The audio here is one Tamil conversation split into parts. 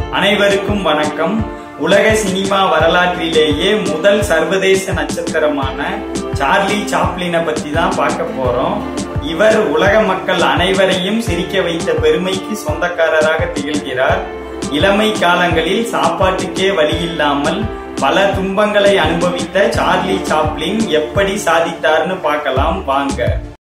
அனைவருக்கும் வணக்கம் உலக சினிமா வரலாற்றிலேயே முதல் சர்வதேச நட்சத்திரமான சார்லி சாப்ளினை பத்தி தான் பார்க்க போறோம் இவர் உலக மக்கள் அனைவரையும் சிரிக்க வைத்த பெருமைக்கு சொந்தக்காரராக திகழ்கிறார் இளமை காலங்களில் சாப்பாட்டுக்கே வழியில்லாமல் பல துன்பங்களை அனுபவித்த சார்லி சாப்ளின் எப்படி சாதித்தார்னு பார்க்கலாம் வாங்க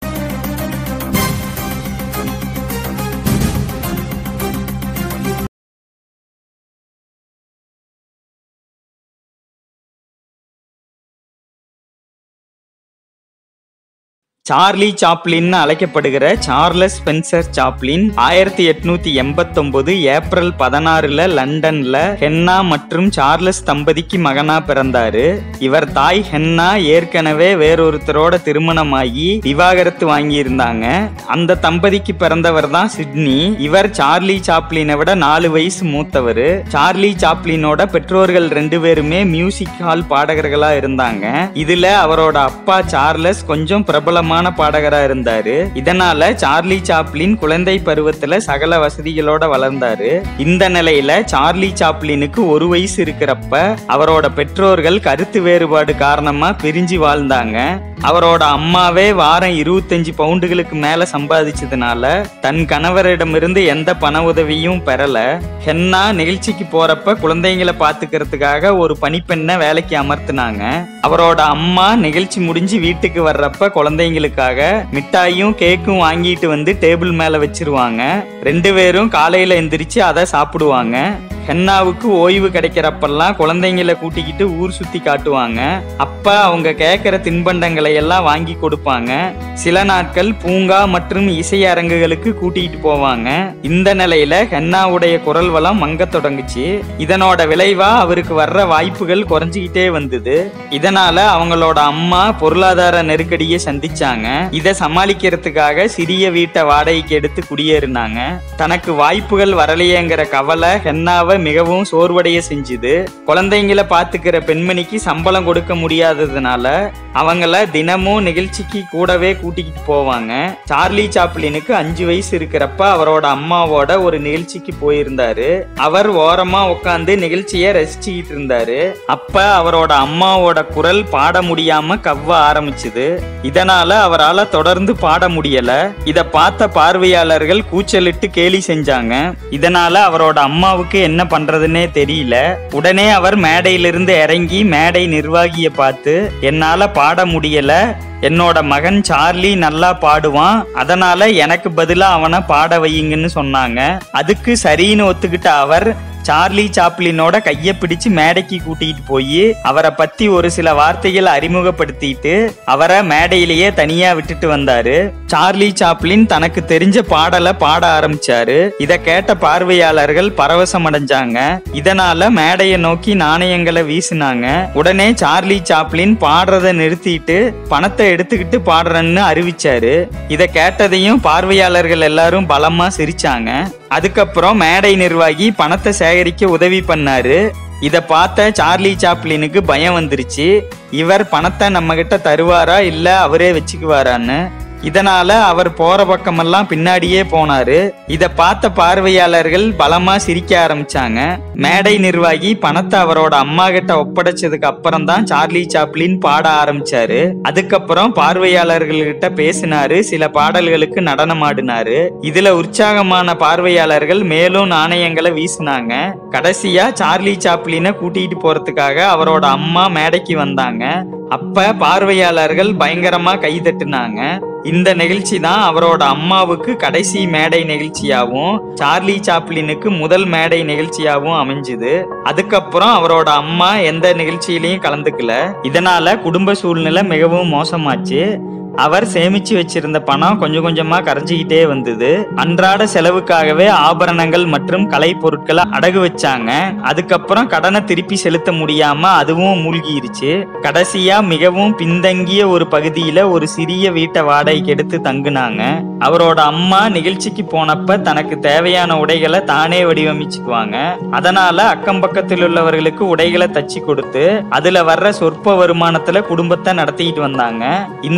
சார்லி சாப்ளின் அழைக்கப்படுகிற சார்லஸ் ஸ்பென்சர் சாப்ளின் ஆயிரத்தி எட்நூத்தி எண்பத்தொன்பது ஏப்ரல் பதினாறுல லண்டன்ல ஹென்னா மற்றும் சார்லஸ் தம்பதிக்கு மகனா பிறந்தாரு இவர் தாய் ஹென்னா ஏற்கனவே வேறொருத்தரோட திருமணமாகி விவாகரத்து வாங்கியிருந்தாங்க அந்த தம்பதிக்கு பிறந்தவர் தான் சிட்னி இவர் சார்லி சாப்ளினை விட நாலு வயசு மூத்தவர் சார்லி சாப்ளினோட பெற்றோர்கள் ரெண்டு பேருமே மியூசிக் ஹால் பாடகர்களா இருந்தாங்க இதுல அவரோட அப்பா சார்லஸ் கொஞ்சம் பிரபலமான பாடகரா இருந்தாரு இதனால சார்லி சாப்ளின் குழந்தை பருவத்துல சகல வசதிகளோட வளர்ந்தாரு இந்த நிலையில சார்லி சாப்ளினுக்கு ஒரு வயசு இருக்கிறப்ப அவரோட பெற்றோர்கள் கருத்து வேறுபாடு காரணமா பிரிஞ்சு வாழ்ந்தாங்க அவரோட அம்மாவே வாரம் இருபத்தஞ்சு பவுண்டுகளுக்கு மேல சம்பாதிச்சதுனால தன் கணவரிடமிருந்து எந்த பண உதவியும் பெறல ஹென்னா நிகழ்ச்சிக்கு போறப்ப குழந்தைங்களை பாத்துக்கிறதுக்காக ஒரு பணிப்பெண்ணை வேலைக்கு அமர்த்தினாங்க அவரோட அம்மா நிகழ்ச்சி முடிஞ்சு வீட்டுக்கு வர்றப்ப குழந்தைங்களுக்காக மிட்டாயும் கேக்கும் வாங்கிட்டு வந்து டேபிள் மேல வச்சிருவாங்க ரெண்டு பேரும் காலையில எந்திரிச்சு அதை சாப்பிடுவாங்க ஹென்னாவுக்கு ஓய்வு கிடைக்கிறப்பெல்லாம் குழந்தைங்களை கூட்டிக்கிட்டு ஊர் சுத்தி காட்டுவாங்க அப்ப அவங்க கேட்கிற தின்பண்டங்களை எல்லாம் வாங்கி கொடுப்பாங்க சில நாட்கள் பூங்கா மற்றும் இசை அரங்குகளுக்கு கூட்டிகிட்டு போவாங்க இந்த நிலையில ஹென்னாவுடைய குரல் வளம் மங்க தொடங்குச்சு இதனோட விளைவா அவருக்கு வர்ற வாய்ப்புகள் குறைஞ்சிக்கிட்டே வந்தது இதனால அவங்களோட அம்மா பொருளாதார நெருக்கடியை சந்திச்சாங்க இதை சமாளிக்கிறதுக்காக சிறிய வீட்டை வாடகைக்கு எடுத்து குடியேறினாங்க தனக்கு வாய்ப்புகள் வரலையேங்கிற கவலை ஹென்னாவை மிகவும் சோர்வடைய செஞ்சுது குழந்தைங்களை பாத்துக்கிற பெண்மணிக்கு சம்பளம் கொடுக்க முடியாததுனால அவங்கள தினமும் நிகழ்ச்சிக்கு கூடவே கூட்டிக்கிட்டு போவாங்க சார்லி சாப்ளினுக்கு அஞ்சு வயசு இருக்கிறப்ப அவரோட அம்மாவோட ஒரு நிகழ்ச்சிக்கு போயிருந்தாரு அவர் ஓரமா உட்காந்து நிகழ்ச்சியை ரசிச்சுக்கிட்டு இருந்தாரு அப்ப அவரோட அம்மாவோட குரல் பாட முடியாம கவ்வ ஆரம்பிச்சுது இதனால அவரால் தொடர்ந்து பாட முடியல இத பார்த்த பார்வையாளர்கள் கூச்சலிட்டு கேலி செஞ்சாங்க இதனால அவரோட அம்மாவுக்கு என்ன பண்றதுன்னே தெரியல உடனே அவர் மேடையிலிருந்து இறங்கி மேடை நிர்வாகியை பார்த்து என்னால பாட முடியல என்னோட மகன் சார்லி நல்லா பாடுவான் அதனால எனக்கு பதிலா அவனை பாட வையுங்கன்னு சொன்னாங்க அதுக்கு சரின்னு ஒத்துக்கிட்ட அவர் சார்லி சாப்ளினோட கைய பிடிச்சு மேடைக்கு கூட்டிட்டு போய் அவரை பத்தி ஒரு சில வார்த்தைகள் அறிமுகப்படுத்திட்டு அவரை மேடையிலேயே தனியா விட்டுட்டு வந்தாரு சார்லி சாப்ளின் தனக்கு தெரிஞ்ச பாடலை பாட ஆரம்பிச்சாரு இத கேட்ட பார்வையாளர்கள் பரவசம் அடைஞ்சாங்க இதனால மேடையை நோக்கி நாணயங்களை வீசினாங்க உடனே சார்லி சாப்ளின் பாடுறத நிறுத்திட்டு பணத்தை எடுத்துக்கிட்டு பாடுறேன்னு அறிவிச்சாரு இத கேட்டதையும் பார்வையாளர்கள் எல்லாரும் பலமா சிரிச்சாங்க அதுக்கப்புறம் மேடை நிர்வாகி பணத்தை சேகரிக்க உதவி பண்ணாரு இத பார்த்த சார்லி சாப்ளினுக்கு பயம் வந்துருச்சு இவர் பணத்தை நம்ம கிட்ட தருவாரா இல்ல அவரே வச்சுக்குவாரான்னு இதனால அவர் போற பக்கமெல்லாம் பின்னாடியே போனாரு இத பார்த்த பார்வையாளர்கள் பலமா சிரிக்க ஆரம்பிச்சாங்க மேடை நிர்வாகி பணத்தை அவரோட அம்மா கிட்ட ஒப்படைச்சதுக்கு அப்புறம் தான் சார்லி சாப்ளின் பாட ஆரம்பிச்சாரு அதுக்கப்புறம் பார்வையாளர்கள் கிட்ட பேசினாரு சில பாடல்களுக்கு நடனம் ஆடினாரு இதுல உற்சாகமான பார்வையாளர்கள் மேலும் நாணயங்களை வீசினாங்க கடைசியா சார்லி சாப்ளினை கூட்டிட்டு போறதுக்காக அவரோட அம்மா மேடைக்கு வந்தாங்க அப்ப பார்வையாளர்கள் பயங்கரமா கை தட்டுனாங்க இந்த நிகழ்ச்சி தான் அவரோட அம்மாவுக்கு கடைசி மேடை நிகழ்ச்சியாகவும் சார்லி சாப்ளினுக்கு முதல் மேடை நிகழ்ச்சியாகவும் அமைஞ்சுது அதுக்கப்புறம் அவரோட அம்மா எந்த நிகழ்ச்சியிலையும் கலந்துக்கல இதனால குடும்ப சூழ்நிலை மிகவும் மோசமாச்சு அவர் சேமிச்சு வச்சிருந்த பணம் கொஞ்சம் கொஞ்சமா கரைஞ்சிக்கிட்டே வந்தது அன்றாட செலவுக்காகவே ஆபரணங்கள் மற்றும் கலை பொருட்களை அடகு வச்சாங்க அதுக்கப்புறம் கடனை திருப்பி செலுத்த முடியாம அதுவும் மூழ்கிருச்சு கடைசியா மிகவும் பின்தங்கிய ஒரு பகுதியில ஒரு சிறிய வீட்டை வாடகைக்கு எடுத்து தங்குனாங்க அவரோட அம்மா நிகழ்ச்சிக்கு போனப்ப தனக்கு தேவையான உடைகளை தானே வடிவமைச்சுக்குவாங்க அதனால அக்கம் பக்கத்தில் உள்ளவர்களுக்கு உடைகளை தச்சு கொடுத்து அதுல வர்ற சொற்ப வருமானத்துல குடும்பத்தை நடத்திக்கிட்டு வந்தாங்க இந்த நிலையில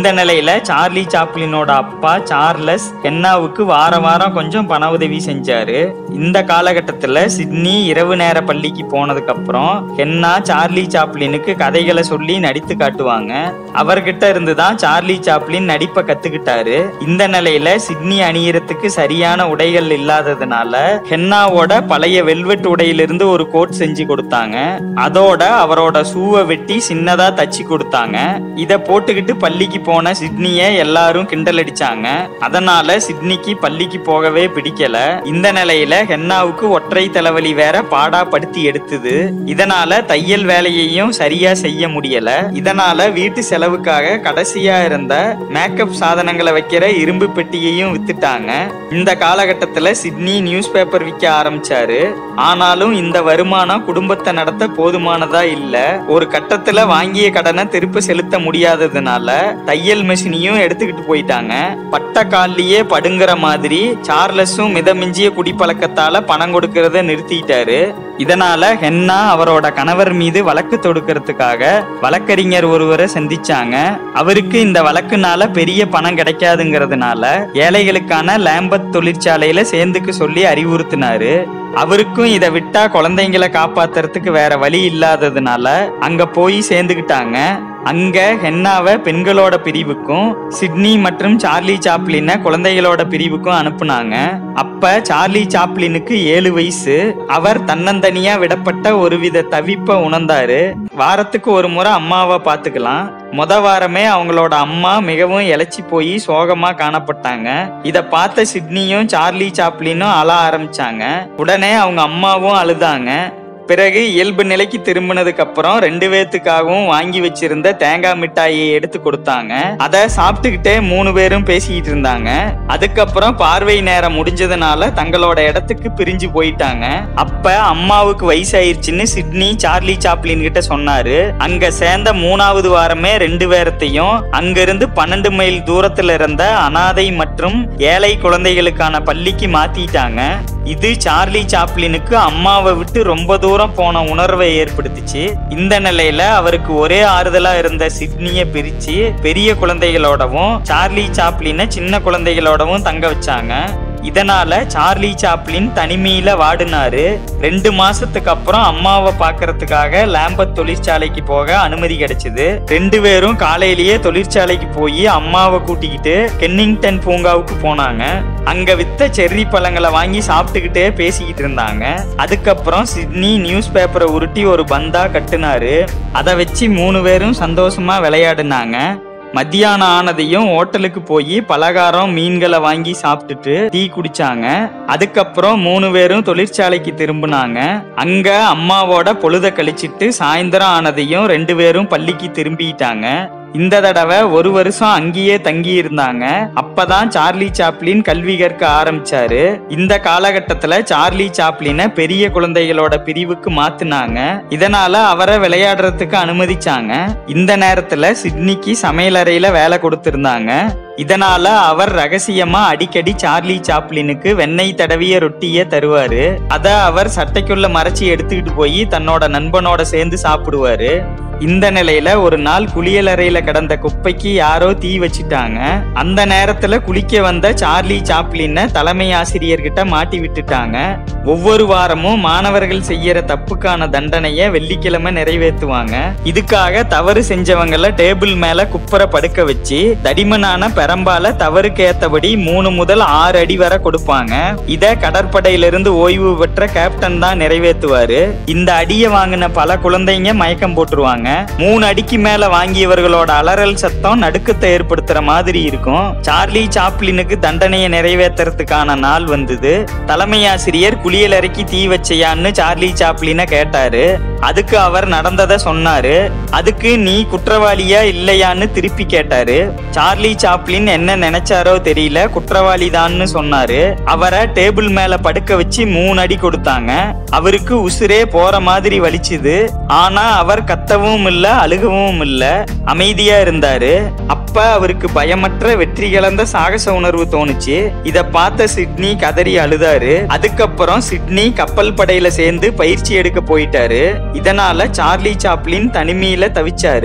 நிலையில சார்லி சாப்ளினோட அப்பா சார்லஸ் ஹென்னாவுக்கு வார வாரம் கொஞ்சம் பண உதவி செஞ்சாரு இந்த காலகட்டத்துல சிட்னி இரவு நேர பள்ளிக்கு போனதுக்கு அப்புறம் ஹென்னா சார்லி சாப்ளினுக்கு கதைகளை சொல்லி நடித்து காட்டுவாங்க அவர்கிட்ட இருந்து தான் சார்லி சாப்ளின் நடிப்பை கத்துக்கிட்டாரு இந்த நிலையில சிட்னி அணியறதுக்கு சரியான உடைகள் இல்லாததுனால ஹென்னாவோட பழைய வெல்வெட் உடையிலிருந்து ஒரு கோட் செஞ்சு கொடுத்தாங்க அதோட அவரோட ஷூவை வெட்டி சின்னதா தச்சு கொடுத்தாங்க இத போட்டுக்கிட்டு பள்ளிக்கு போன சிட்னிய எல்லாரும் கிண்டல் அடிச்சாங்க அதனால சிட்னிக்கு பள்ளிக்கு போகவே பிடிக்கல இந்த நிலையில ஹென்னாவுக்கு ஒற்றை தலைவலி வேற பாடா படுத்தி எடுத்தது இதனால தையல் வேலையையும் சரியா செய்ய முடியல இதனால வீட்டு செலவுக்காக கடைசியா இருந்த மேக்கப் சாதனங்களை வைக்கிற இரும்பு பெட்டியையும் வித்துட்டாங்க இந்த காலகட்டத்துல சிட்னி நியூஸ் பேப்பர் விற்க ஆரம்பிச்சாரு ஆனாலும் இந்த வருமானம் குடும்பத்தை நடத்த போதுமானதா இல்ல ஒரு கட்டத்துல வாங்கிய கடனை திருப்ப செலுத்த முடியாததுனால தையல் மெஷினையும் எடுத்துக்கிட்டு போயிட்டாங்க பட்ட கால்லயே படுங்கிற மாதிரி சார்லஸும் மிதமிஞ்சிய குடிப்பழக்கத்தால பணம் கொடுக்கறத நிறுத்திட்டாரு இதனால ஹென்னா அவரோட கணவர் மீது வழக்கு தொடுக்கிறதுக்காக வழக்கறிஞர் ஒருவரை சந்திச்சாங்க அவருக்கு இந்த வழக்குனால பெரிய பணம் கிடைக்காதுங்கிறதுனால ஏழைகளுக்கான லேம்பத் தொழிற்சாலையில சேர்ந்துக்க சொல்லி அறிவுறுத்தினாரு அவருக்கும் இதை விட்டா குழந்தைங்களை காப்பாத்துறதுக்கு வேற வழி இல்லாததுனால அங்க போய் சேர்ந்துக்கிட்டாங்க அங்க ஹென்னாவை பெண்களோட பிரிவுக்கும் சிட்னி மற்றும் சார்லி சாப்ளினை குழந்தைகளோட பிரிவுக்கும் அனுப்புனாங்க அப்ப சார்லி சாப்ளினுக்கு ஏழு வயசு அவர் தன்னந்தனியா விடப்பட்ட ஒருவித தவிப்பை உணர்ந்தாரு வாரத்துக்கு ஒரு முறை அம்மாவை பாத்துக்கலாம் முத வாரமே அவங்களோட அம்மா மிகவும் இழைச்சி போய் சோகமா காணப்பட்டாங்க இத பார்த்த சிட்னியும் சார்லி சாப்ளினும் அழ ஆரம்பிச்சாங்க உடனே அவங்க அம்மாவும் அழுதாங்க பிறகு இயல்பு நிலைக்கு திரும்பினதுக்கு அப்புறம் ரெண்டு பேத்துக்காகவும் வாங்கி வச்சிருந்த தேங்காய் மிட்டாயை எடுத்து கொடுத்தாங்க அத சாப்பிட்டுக்கிட்டே மூணு பேரும் பேசிக்கிட்டு இருந்தாங்க அதுக்கப்புறம் பார்வை நேரம் முடிஞ்சதுனால தங்களோட இடத்துக்கு பிரிஞ்சு போயிட்டாங்க அப்ப அம்மாவுக்கு வயசாயிருச்சுன்னு சிட்னி சார்லி சாப்ளின் கிட்ட சொன்னாரு அங்க சேர்ந்த மூணாவது வாரமே ரெண்டு பேரத்தையும் அங்கிருந்து பன்னெண்டு மைல் தூரத்துல இருந்த அனாதை மற்றும் ஏழை குழந்தைகளுக்கான பள்ளிக்கு மாத்திட்டாங்க இது சார்லி சாப்ளினுக்கு அம்மாவை விட்டு ரொம்ப தூரம் போன உணர்வை ஏற்படுத்துச்சு இந்த நிலையில அவருக்கு ஒரே ஆறுதலா இருந்த சிட்னிய பிரிச்சு பெரிய குழந்தைகளோடவும் சார்லி சாப்ளினை சின்ன குழந்தைகளோடவும் தங்க வச்சாங்க இதனால சார்லி சாப்ளின் தனிமையில வாடினாரு ரெண்டு மாசத்துக்கு அப்புறம் அம்மாவை பார்க்கறதுக்காக லேம்பத் தொழிற்சாலைக்கு போக அனுமதி கிடைச்சது ரெண்டு பேரும் காலையிலேயே தொழிற்சாலைக்கு போய் அம்மாவை கூட்டிக்கிட்டு கென்னிங்டன் பூங்காவுக்கு போனாங்க அங்க வித்த செர்ரி பழங்களை வாங்கி சாப்பிட்டுக்கிட்டே பேசிக்கிட்டு இருந்தாங்க அதுக்கப்புறம் சிட்னி நியூஸ் பேப்பரை உருட்டி ஒரு பந்தா கட்டுனாரு அதை வச்சு மூணு பேரும் சந்தோஷமா விளையாடுனாங்க மத்தியானம் ஆனதையும் ஹோட்டலுக்கு போய் பலகாரம் மீன்களை வாங்கி சாப்பிட்டுட்டு டீ குடிச்சாங்க அதுக்கப்புறம் மூணு பேரும் தொழிற்சாலைக்கு திரும்பினாங்க அங்க அம்மாவோட பொழுத கழிச்சிட்டு சாயந்தரம் ஆனதையும் ரெண்டு பேரும் பள்ளிக்கு திரும்பிட்டாங்க இந்த தடவை ஒரு வருஷம் அங்கேயே தங்கி இருந்தாங்க அப்பதான் சார்லி சாப்ளின் கல்வி கற்க ஆரம்பிச்சாரு இந்த காலகட்டத்துல சார்லி சாப்ளினை பெரிய குழந்தைகளோட பிரிவுக்கு மாத்துனாங்க இதனால அவரை விளையாடுறதுக்கு அனுமதிச்சாங்க இந்த நேரத்துல சிட்னிக்கு சமையலறையில வேலை கொடுத்திருந்தாங்க இதனால அவர் ரகசியமா அடிக்கடி சார்லி சாப்ளினுக்கு வெண்ணெய் தடவிய ரொட்டிய தருவாரு அத அவர் சட்டைக்குள்ள மறைச்சி எடுத்துக்கிட்டு போய் தன்னோட நண்பனோட சேர்ந்து சாப்பிடுவாரு இந்த நிலையில ஒரு நாள் குளியலறையில கிடந்த குப்பைக்கு யாரோ தீ வச்சிட்டாங்க அந்த நேரத்துல குளிக்க வந்த சார்லி சாப்ளின தலைமை ஆசிரியர்கிட்ட மாட்டி விட்டுட்டாங்க ஒவ்வொரு வாரமும் மாணவர்கள் செய்யற தப்புக்கான தண்டனைய வெள்ளிக்கிழமை நிறைவேற்றுவாங்க இதுக்காக தவறு செஞ்சவங்கள டேபிள் மேல குப்புற படுக்க வச்சு தடிமனான பெரம்பால தவறுக்கு ஏத்தபடி மூணு முதல் ஆறு அடி வரை கொடுப்பாங்க இத கடற்படையிலிருந்து ஓய்வு பெற்ற கேப்டன் தான் நிறைவேற்றுவாரு இந்த அடியை வாங்கின பல குழந்தைங்க மயக்கம் போட்டுருவாங்க மூணு அடிக்கு மேல வாங்கியவர்களோட அலறல் சத்தம் நடுக்கத்தை ஏற்படுத்துற மாதிரி இருக்கும் சார்லி சாப்ளினுக்கு தண்டனையை நிறைவேற்றுறதுக்கான நாள் வந்தது தலைமை ஆசிரியர் குளியலறைக்கு தீ வச்சையான்னு சார்லி சாப்ளினை கேட்டாரு அதுக்கு அவர் நடந்ததை சொன்னாரு அதுக்கு நீ குற்றவாளியா இல்லையான்னு திருப்பி கேட்டாரு சார்லி சாப்ளின் என்ன நினைச்சாரோ தெரியல குற்றவாளி தான்னு சொன்னாரு அவரை டேபிள் மேல படுக்க வச்சு மூணு அடி கொடுத்தாங்க அவருக்கு உசுரே போற மாதிரி வலிச்சுது ஆனா அவர் கத்தவும் இல்ல அழுகவும் இல்ல அமைதியா இருந்தாரு அப்ப அவருக்கு பயமற்ற வெற்றி கலந்த சாகச உணர்வு தோணுச்சு இத பார்த்த சிட்னி கதறி அழுதாரு அதுக்கப்புறம் சிட்னி கப்பல் படையில சேர்ந்து பயிற்சி எடுக்க போயிட்டாரு இதனால சார்லி சாப்ளின் தனிமையில தவிச்சாரு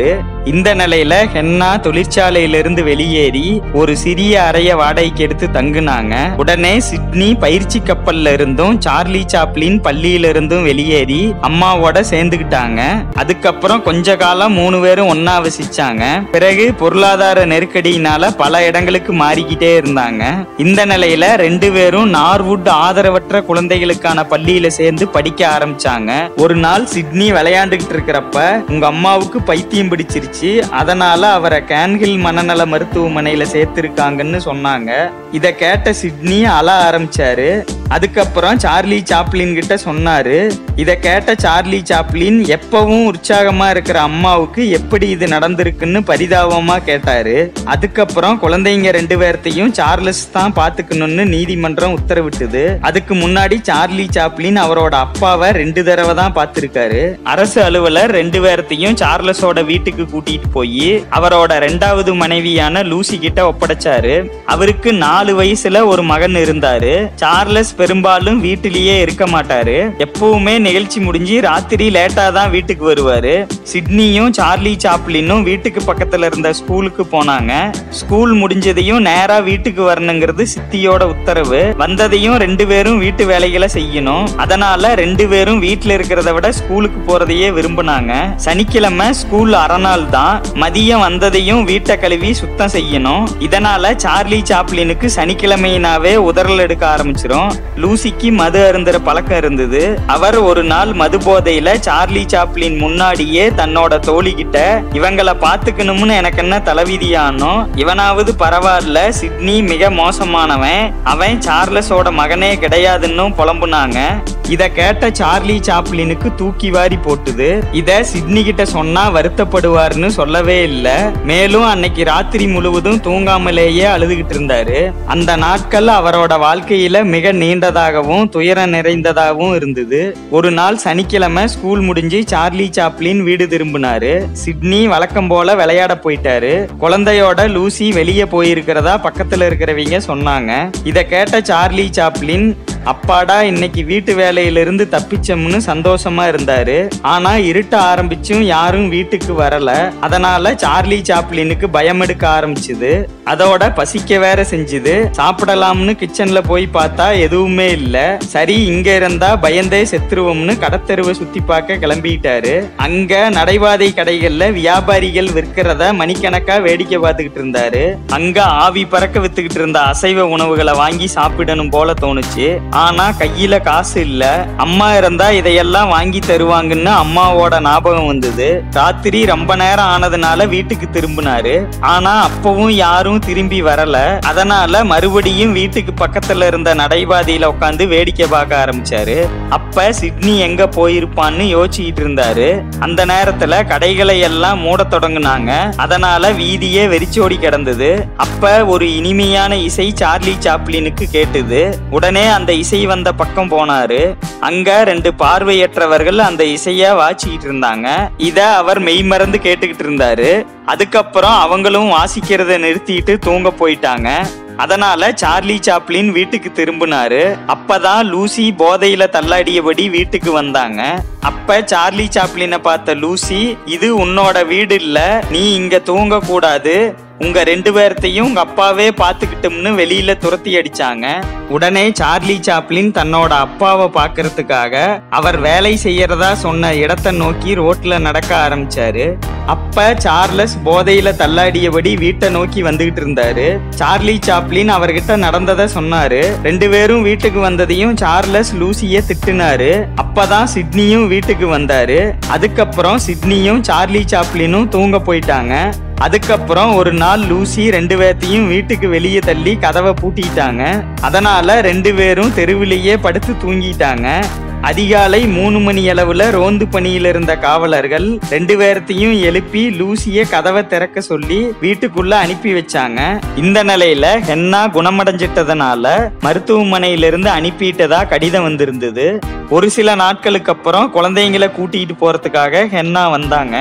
இந்த நிலையில ஹென்னா தொழிற்சாலையிலிருந்து வெளியேறி ஒரு சிறிய அறைய வாடகைக்கு எடுத்து தங்குனாங்க உடனே சிட்னி பயிற்சி கப்பல்ல இருந்தும் சார்லி சாப்ளின் பள்ளியில இருந்தும் வெளியேறி அம்மாவோட சேர்ந்துக்கிட்டாங்க அதுக்கப்புறம் கொஞ்ச காலம் மூணு பேரும் ஒன்னா வசிச்சாங்க பிறகு பொருளாதார நெருக்கடியினால பல இடங்களுக்கு மாறிக்கிட்டே இருந்தாங்க இந்த நிலையில ரெண்டு பேரும் நார்வுட் ஆதரவற்ற குழந்தைகளுக்கான பள்ளியில சேர்ந்து படிக்க ஆரம்பிச்சாங்க ஒரு நாள் சிட்னி விளையாண்டுகிட்டு இருக்கிறப்ப உங்க அம்மாவுக்கு பைத்தியம் பிடிச்சிருச்சு அதனால அவரை கேன்ஹில் மனநல மருத்துவமனையில சேர்த்திருக்காங்கன்னு சொன்னாங்க இத கேட்ட சிட்னி அழ ஆரம்பிச்சாரு அதுக்கப்புறம் சார்லி சாப்ளின் கிட்ட சொன்னாரு இத கேட்ட சார்லி சாப்ளின் எப்பவும் உற்சாகமா இருக்கிற அம்மாவுக்கு எப்படி இது நடந்திருக்குன்னு பரிதாபமா கேட்டாரு அதுக்கப்புறம் குழந்தைங்க ரெண்டு பேர்த்தையும் சார்லஸ் தான் பாத்துக்கணும்னு நீதிமன்றம் உத்தரவிட்டது அதுக்கு முன்னாடி சார்லி சாப்ளின் அவரோட அப்பாவை ரெண்டு தடவை தான் பார்த்திருக்காரு அரசு அலுவலர் ரெண்டு பேர்த்தையும் சார்லஸோட வீட்டுக்கு கூட்டிட்டு போய் அவரோட ரெண்டாவது மனைவியான லூசி கிட்ட ஒப்படைச்சாரு அவருக்கு நாலு வயசுல ஒரு மகன் இருந்தாரு சார்லஸ் பெரும்பாலும் வீட்டிலேயே இருக்க மாட்டாரு எப்பவுமே நிகழ்ச்சி முடிஞ்சு ராத்திரி லேட்டா தான் வீட்டுக்கு வருவாரு சிட்னியும் சார்லி சாப்ளினும் வீட்டுக்கு பக்கத்துல இருந்த ஸ்கூலுக்கு போனாங்க ஸ்கூல் முடிஞ்சதையும் நேரா வீட்டுக்கு வரணுங்கிறது சித்தியோட உத்தரவு வந்ததையும் ரெண்டு பேரும் வீட்டு வேலைகளை செய்யணும் அதனால ரெண்டு பேரும் வீட்டுல இருக்கிறத விட ஸ்கூலுக்கு போறதையே விரும்பினாங்க சனிக்கிழமை ஸ்கூல் அறநாள் தான் மதியம் வந்ததையும் வீட்டை கழுவி சுத்தம் செய்யணும் இதனால சார்லி சாப்ளினுக்கு சனிக்கிழமையினாவே உதறல் எடுக்க ஆரம்பிச்சிரும் லூசிக்கு மது அருந்துற பழக்கம் இருந்தது அவர் ஒரு நாள் மது போதையில சார்லி சாப்ளின் முன்னாடியே தன்னோட தோழி கிட்ட இவங்களை பாத்துக்கணும்னு எனக்கு என்ன தலைவிதியானோ இவனாவது பரவாயில்ல சிட்னி மிக மோசமானவன் அவன் சார்லஸோட மகனே கிடையாதுன்னு புலம்புனாங்க இத கேட்ட சார்லி சாப்ளினுக்கு தூக்கி வாரி போட்டுது இத சிட்னி கிட்ட சொன்னா வருத்தப்படுவார்னு சொல்லவே இல்ல மேலும் அன்னைக்கு ராத்திரி முழுவதும் தூங்காமலேயே அழுதுகிட்டு இருந்தாரு அந்த நாட்கள் அவரோட வாழ்க்கையில மிக நீண்டதாகவும் துயரம் நிறைந்ததாகவும் இருந்தது ஒரு நாள் சனிக்கிழமை ஸ்கூல் முடிஞ்சு சார்லி சாப்ளின் வீடு திரும்பினாரு சிட்னி வழக்கம் போல விளையாட போயிட்டாரு குழந்தையோட லூசி வெளியே போயிருக்கிறதா பக்கத்துல இருக்கிறவங்க சொன்னாங்க இத கேட்ட சார்லி சாப்ளின் அப்பாடா இன்னைக்கு வீட்டு வேலையிலிருந்து தப்பிச்சோம்னு சந்தோஷமா இருந்தாரு ஆனா இருட்ட ஆரம்பிச்சும் யாரும் வீட்டுக்கு வரல அதனால சார்லி சாப்ளினுக்கு பயம் எடுக்க ஆரம்பிச்சுது அதோட பசிக்க வேற செஞ்சுது சாப்பிடலாம்னு கிச்சன்ல போய் பார்த்தா எதுவுமே இல்ல சரி இங்க இருந்தா பயந்தே செத்துருவோம்னு கடத்தெருவை சுத்தி பார்க்க கிளம்பிட்டாரு அங்க நடைபாதை கடைகள்ல வியாபாரிகள் விற்கிறத மணிக்கணக்கா வேடிக்கை பார்த்துக்கிட்டு இருந்தாரு அங்க ஆவி பறக்க வித்துக்கிட்டு இருந்த அசைவ உணவுகளை வாங்கி சாப்பிடணும் போல தோணுச்சு ஆனா கையில காசு இல்ல அம்மா இருந்தா இதையெல்லாம் வாங்கி தருவாங்கன்னு அம்மாவோட ஞாபகம் வந்தது ராத்திரி ரொம்ப நேரம் ஆனதுனால வீட்டுக்கு திரும்பினாரு ஆனா அப்பவும் யாரும் திரும்பி வரல அதனால மறுபடியும் வீட்டுக்கு பக்கத்துல இருந்த நடைபாதையில உட்காந்து வேடிக்கை பார்க்க ஆரம்பிச்சாரு அப்ப சிட்னி எங்க போயிருப்பான்னு யோசிச்சுக்கிட்டு இருந்தாரு அந்த நேரத்துல கடைகளை எல்லாம் மூட தொடங்குனாங்க அதனால வீதியே வெறிச்சோடி கிடந்தது அப்ப ஒரு இனிமையான இசை சார்லி சாப்ளினுக்கு கேட்டுது உடனே அந்த இசை வந்த பக்கம் போனாரு அங்க ரெண்டு பார்வையற்றவர்கள் அந்த இசைய வாச்சிக்கிட்டு இருந்தாங்க இத அவர் மெய்மறந்து கேட்டுக்கிட்டு இருந்தாரு அதுக்கப்புறம் அவங்களும் வாசிக்கிறத நிறுத்திட்டு தூங்க போயிட்டாங்க அதனால சார்லி சாப்ளின் வீட்டுக்கு திரும்பினாரு அப்பதான் லூசி போதையில தள்ளாடியபடி வீட்டுக்கு வந்தாங்க அப்ப சார்லி சாப்ளினை பார்த்த லூசி இது உன்னோட வீடு இல்ல நீ இங்க தூங்க கூடாது உங்க ரெண்டு பேர்த்தையும் உங்க அப்பாவே பாத்துக்கிட்டோம்னு வெளியில துரத்தி அடிச்சாங்க உடனே சார்லி சாப்ளின் தன்னோட அப்பாவை பாக்குறதுக்காக அவர் வேலை செய்யறதா சொன்ன இடத்தை நோக்கி ரோட்ல நடக்க ஆரம்பிச்சாரு அப்ப சார்லஸ் போதையில தள்ளாடியபடி வீட்டை நோக்கி வந்துகிட்டு இருந்தாரு சார்லி சாப்ளின் அவர்கிட்ட நடந்ததை சொன்னாரு ரெண்டு பேரும் வீட்டுக்கு வந்ததையும் சார்லஸ் லூசிய திட்டுனாரு அப்பதான் சிட்னியும் வீட்டுக்கு வந்தாரு அதுக்கப்புறம் சிட்னியும் சார்லி சாப்ளினும் தூங்க போயிட்டாங்க அதுக்கப்புறம் ஒரு நாள் லூசி ரெண்டு பேர்த்தையும் வீட்டுக்கு வெளியே தள்ளி கதவை பூட்டிட்டாங்க அதனால ரெண்டு பேரும் தெருவிலேயே படுத்து தூங்கிட்டாங்க அதிகாலை மூணு மணி அளவுல ரோந்து பணியில இருந்த காவலர்கள் ரெண்டு பேர்த்தையும் எழுப்பி லூசிய கதவை திறக்க சொல்லி வீட்டுக்குள்ள அனுப்பி வச்சாங்க இந்த நிலையில ஹென்னா குணமடைஞ்சிட்டதுனால மருத்துவமனையில இருந்து அனுப்பிட்டதா கடிதம் வந்திருந்தது ஒரு சில நாட்களுக்கு அப்புறம் குழந்தைங்களை கூட்டிட்டு போறதுக்காக ஹென்னா வந்தாங்க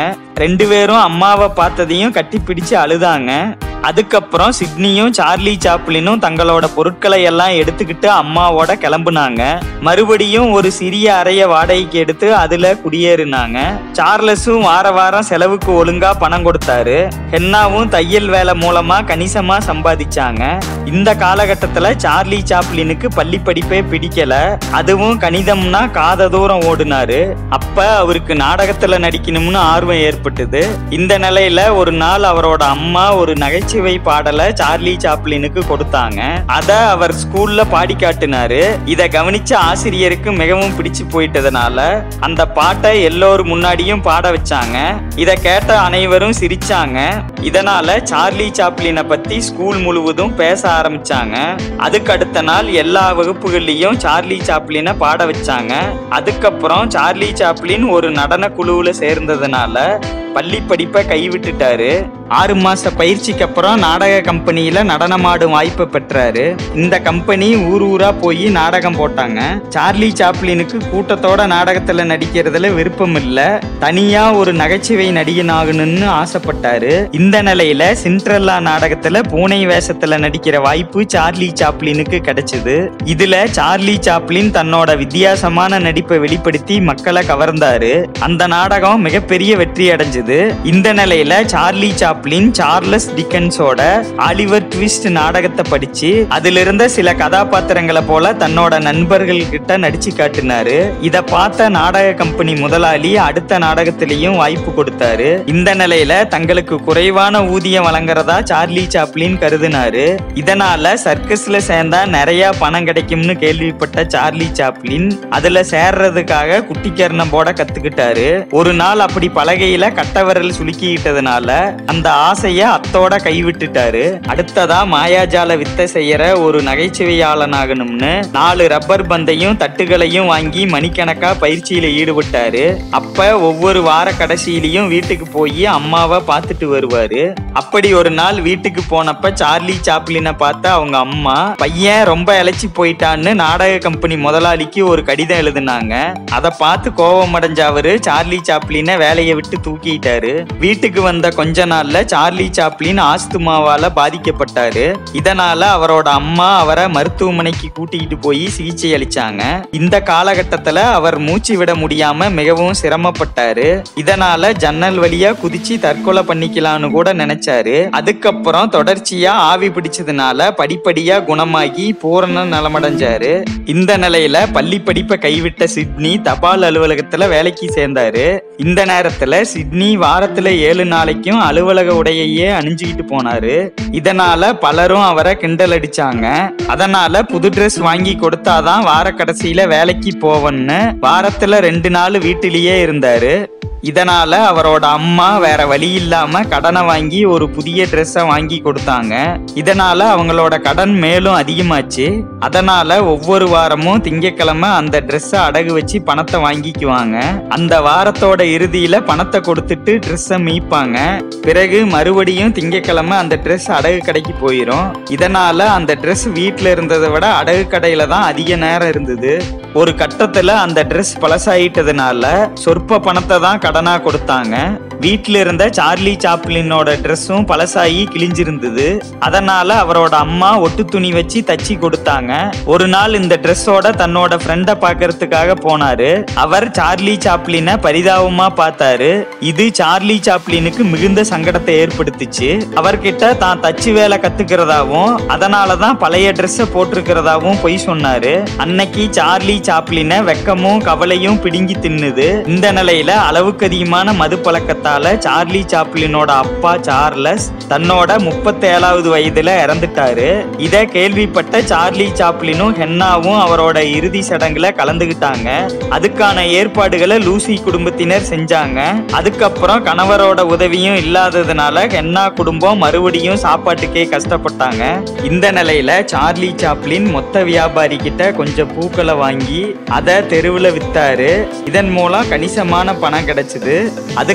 ரெண்டு பேரும் அம்மாவை பார்த்ததையும் கட்டிப்பிடிச்சு அழுதாங்க அதுக்கப்புறம் சிட்னியும் சார்லி சாப்ளினும் தங்களோட பொருட்களை எல்லாம் எடுத்துக்கிட்டு அம்மாவோட கிளம்புனாங்க மறுபடியும் ஒரு சிறிய அறைய வாடகைக்கு எடுத்து அதுல குடியேறினாங்க சார்லஸும் வார வாரம் செலவுக்கு ஒழுங்கா பணம் கொடுத்தாரு ஹென்னாவும் தையல் வேலை மூலமா கணிசமா சம்பாதிச்சாங்க இந்த காலகட்டத்துல சார்லி சாப்ளினுக்கு பள்ளி படிப்பே பிடிக்கல அதுவும் கணிதம்னா காத தூரம் ஓடுனாரு அப்ப அவருக்கு நாடகத்துல நடிக்கணும்னு ஆர்வம் ஏற்பட்டது இந்த நிலையில ஒரு நாள் அவரோட அம்மா ஒரு நகைச்சுவை பாடலை சார்லி சாப்ளினுக்கு கொடுத்தாங்க அத அவர் ஸ்கூல்ல பாடி காட்டினாரு இத கவனிச்ச ஆசிரியருக்கு மிகவும் பிடிச்சு போயிட்டதுனால அந்த பாட்டை எல்லோரும் முன்னாடியும் பாட வச்சாங்க இத கேட்ட அனைவரும் சிரிச்சாங்க இதனால சார்லி சாப்ளினை பத்தி ஸ்கூல் முழுவதும் பேச ஆரம்பிச்சாங்க அதுக்கு அடுத்த நாள் எல்லா வகுப்புகள்லயும் சார்லி சாப்ளினை பாட வச்சாங்க அதுக்கப்புறம் சார்லி சாப்ளின் ஒரு நடன குழுவுல சேர்ந்ததுனால பள்ளி படிப்பை கைவிட்டுட்டாரு ஆறு மாச பயிற்சிக்கு அப்புறம் நாடக கம்பெனியில நடனமாடும் வாய்ப்பை பெற்றாரு இந்த கம்பெனி ஊர் ஊரா போய் நாடகம் போட்டாங்க சார்லி சாப்ளினுக்கு கூட்டத்தோட நாடகத்துல நடிக்கிறதுல விருப்பம் இல்ல தனியா ஒரு நகைச்சுவை நடிகன் ஆகணும்னு ஆசைப்பட்டாரு இந்த நிலையில சிண்ட்ரல்லா நாடகத்துல பூனை வேஷத்துல நடிக்கிற வாய்ப்பு சார்லி சாப்ளினுக்கு கிடைச்சது இதுல சார்லி சாப்ளின் தன்னோட வித்தியாசமான நடிப்பை வெளிப்படுத்தி மக்களை கவர்ந்தாரு அந்த நாடகம் மிகப்பெரிய வெற்றி அடைஞ்சது இந்த நிலையில சார்லி சாப்ளின் சார்லஸ் டிக்கன்ஸோட ஆலிவர் ட்விஸ்ட் நாடகத்தை படிச்சு அதுல இருந்த சில கதாபாத்திரங்களை போல தன்னோட நண்பர்கள் கிட்ட நடிச்சு காட்டினாரு இத பார்த்த நாடக கம்பெனி முதலாளி அடுத்த நாடகத்திலையும் வாய்ப்பு கொடுத்தாரு இந்த நிலையில தங்களுக்கு குறைவான ஊதியம் வழங்குறதா சார்லி சாப்ளின் கருதினாரு இதனால சர்க்கஸ்ல சேர்ந்தா நிறைய பணம் கிடைக்கும்னு கேள்விப்பட்ட சார்லி சாப்ளின் அதுல சேர்றதுக்காக குட்டிக்கரணம் போட கத்துக்கிட்டாரு ஒரு நாள் அப்படி பலகையில கட்டவரல் சுலுக்கிட்டதுனால அந்த ஆசைய அத்தோட கைவிட்டுட்டாரு அடுத்ததா மாயாஜால வித்தை செய்யற ஒரு நகைச்சுவையாளனாகணும்னு நாலு ரப்பர் பந்தையும் தட்டுகளையும் வாங்கி மணிக்கணக்கா பயிற்சியில ஈடுபட்டாரு அப்ப ஒவ்வொரு வார கடைசியிலையும் வீட்டுக்கு போய் அம்மாவை பார்த்துட்டு வருவாரு அப்படி ஒரு நாள் வீட்டுக்கு போனப்ப சார்லி சாப்ளினை பார்த்த அவங்க அம்மா பையன் ரொம்ப இழைச்சி போயிட்டான்னு நாடக கம்பெனி முதலாளிக்கு ஒரு கடிதம் எழுதுனாங்க அதை பார்த்து கோபம் அடைஞ்ச அவரு சார்லி சாப்ளினை வேலையை விட்டு தூக்கிட்டாரு வீட்டுக்கு வந்த கொஞ்ச நாள்ல சார்லி சாப்ளின் ஆஸ்துமாவால பாதிக்கப்பட்டாரு இதனால அவரோட அம்மா அவரை மருத்துவமனைக்கு கூட்டிக்கிட்டு போய் சிகிச்சை அளிச்சாங்க இந்த காலகட்டத்துல அவர் மூச்சு விட முடியாம மிகவும் சிரமப்பட்டாரு இதனால ஜன்னல் வழியா குதிச்சு தற்கொலை பண்ணிக்கலாம்னு கூட நினைச்சாரு அதுக்கப்புறம் தொடர்ச்சியா ஆவி பிடிச்சதுனால படிப்படியா குணமாகி பூரண நலமடைஞ்சாரு இந்த நிலையில பள்ளி படிப்பை கைவிட்ட சிட்னி தபால் அலுவலகத்துல வேலைக்கு சேர்ந்தாரு இந்த நேரத்துல சிட்னி வாரத்துல ஏழு நாளைக்கும் அலுவலக உடையையே அணிஞ்சுக்கிட்டு போனாரு இதனால பலரும் அவரை கிண்டல் அடிச்சாங்க அதனால புது ட்ரெஸ் வாங்கி கொடுத்தாதான் வார கடைசியில வேலைக்கு போவன்னு வாரத்துல ரெண்டு நாள் வீட்டிலேயே இருந்தாரு இதனால அவரோட அம்மா வேற வழி இல்லாம கடனை வாங்கி ஒரு புதிய ட்ரெஸ்ஸை வாங்கி கொடுத்தாங்க இதனால அவங்களோட கடன் மேலும் அதிகமாச்சு அதனால ஒவ்வொரு வாரமும் திங்கக்கிழமை அந்த ட்ரெஸ்ஸை அடகு வச்சு பணத்தை வாங்கிக்குவாங்க அந்த வாரத்தோட இறுதியில பணத்தை கொடுத்துட்டு ட்ரெஸ்ஸை மீட்பாங்க பிறகு மறுபடியும் திங்கக்கிழமை அந்த ட்ரெஸ் அடகு கடைக்கு போயிடும் இதனால அந்த ட்ரெஸ் வீட்ல இருந்ததை விட அடகு கடையில தான் அதிக நேரம் இருந்தது ஒரு கட்டத்துல அந்த ட்ரெஸ் பழசாயிட்டதுனால சொற்ப பணத்தை தான் கடனா கொடுத்தாங்க வீட்ல இருந்த சார்லி சாப்ளினோட ட்ரெஸ்ஸும் பழசாகி கிழிஞ்சிருந்தது அதனால அவரோட அம்மா ஒட்டு துணி வச்சு தச்சு கொடுத்தாங்க ஒரு நாள் இந்த ட்ரெஸ்ஸோட தன்னோட ஃப்ரெண்டை பார்க்கறதுக்காக போனாரு அவர் சார்லி சாப்ளினை பரிதாபமா பார்த்தாரு இது சார்லி சாப்ளினுக்கு மிகுந்த சங்கடத்தை ஏற்படுத்துச்சு அவர்கிட்ட தான் தச்சு வேலை கத்துக்கிறதாவும் அதனாலதான் பழைய ட்ரெஸ்ஸை போட்டிருக்கிறதாவும் பொய் சொன்னாரு அன்னைக்கு சார்லி சாப்ளினை வெக்கமும் கவலையும் பிடுங்கி தின்னுது இந்த நிலையில அளவுக்கு அதிகமான மது பழக்கத்தால சார்லி சாப்ளினோட அப்பா சார்லஸ் தன்னோட முப்பத்தேழாவது வயதுல இறந்துட்டாரு இத கேள்விப்பட்ட சார்லி சாப்ளினும் ஹென்னாவும் அவரோட இறுதி சடங்குல கலந்துகிட்டாங்க அதுக்கான ஏற்பாடுகளை லூசி குடும்பத்தினர் செஞ்சாங்க அதுக்கப்புறம் கணவரோட உதவியும் இல்லாததுனால ஹென்னா குடும்பம் மறுபடியும் சாப்பாட்டுக்கே கஷ்டப்பட்டாங்க இந்த நிலையில சார்லி சாப்ளின் மொத்த வியாபாரி கிட்ட கொஞ்சம் பூக்களை வாங்கி அதை தெருவுல வித்தாரு இதன் மூலம் கணிசமான பணம் கிடைச்சது அதுக்கப்புறம்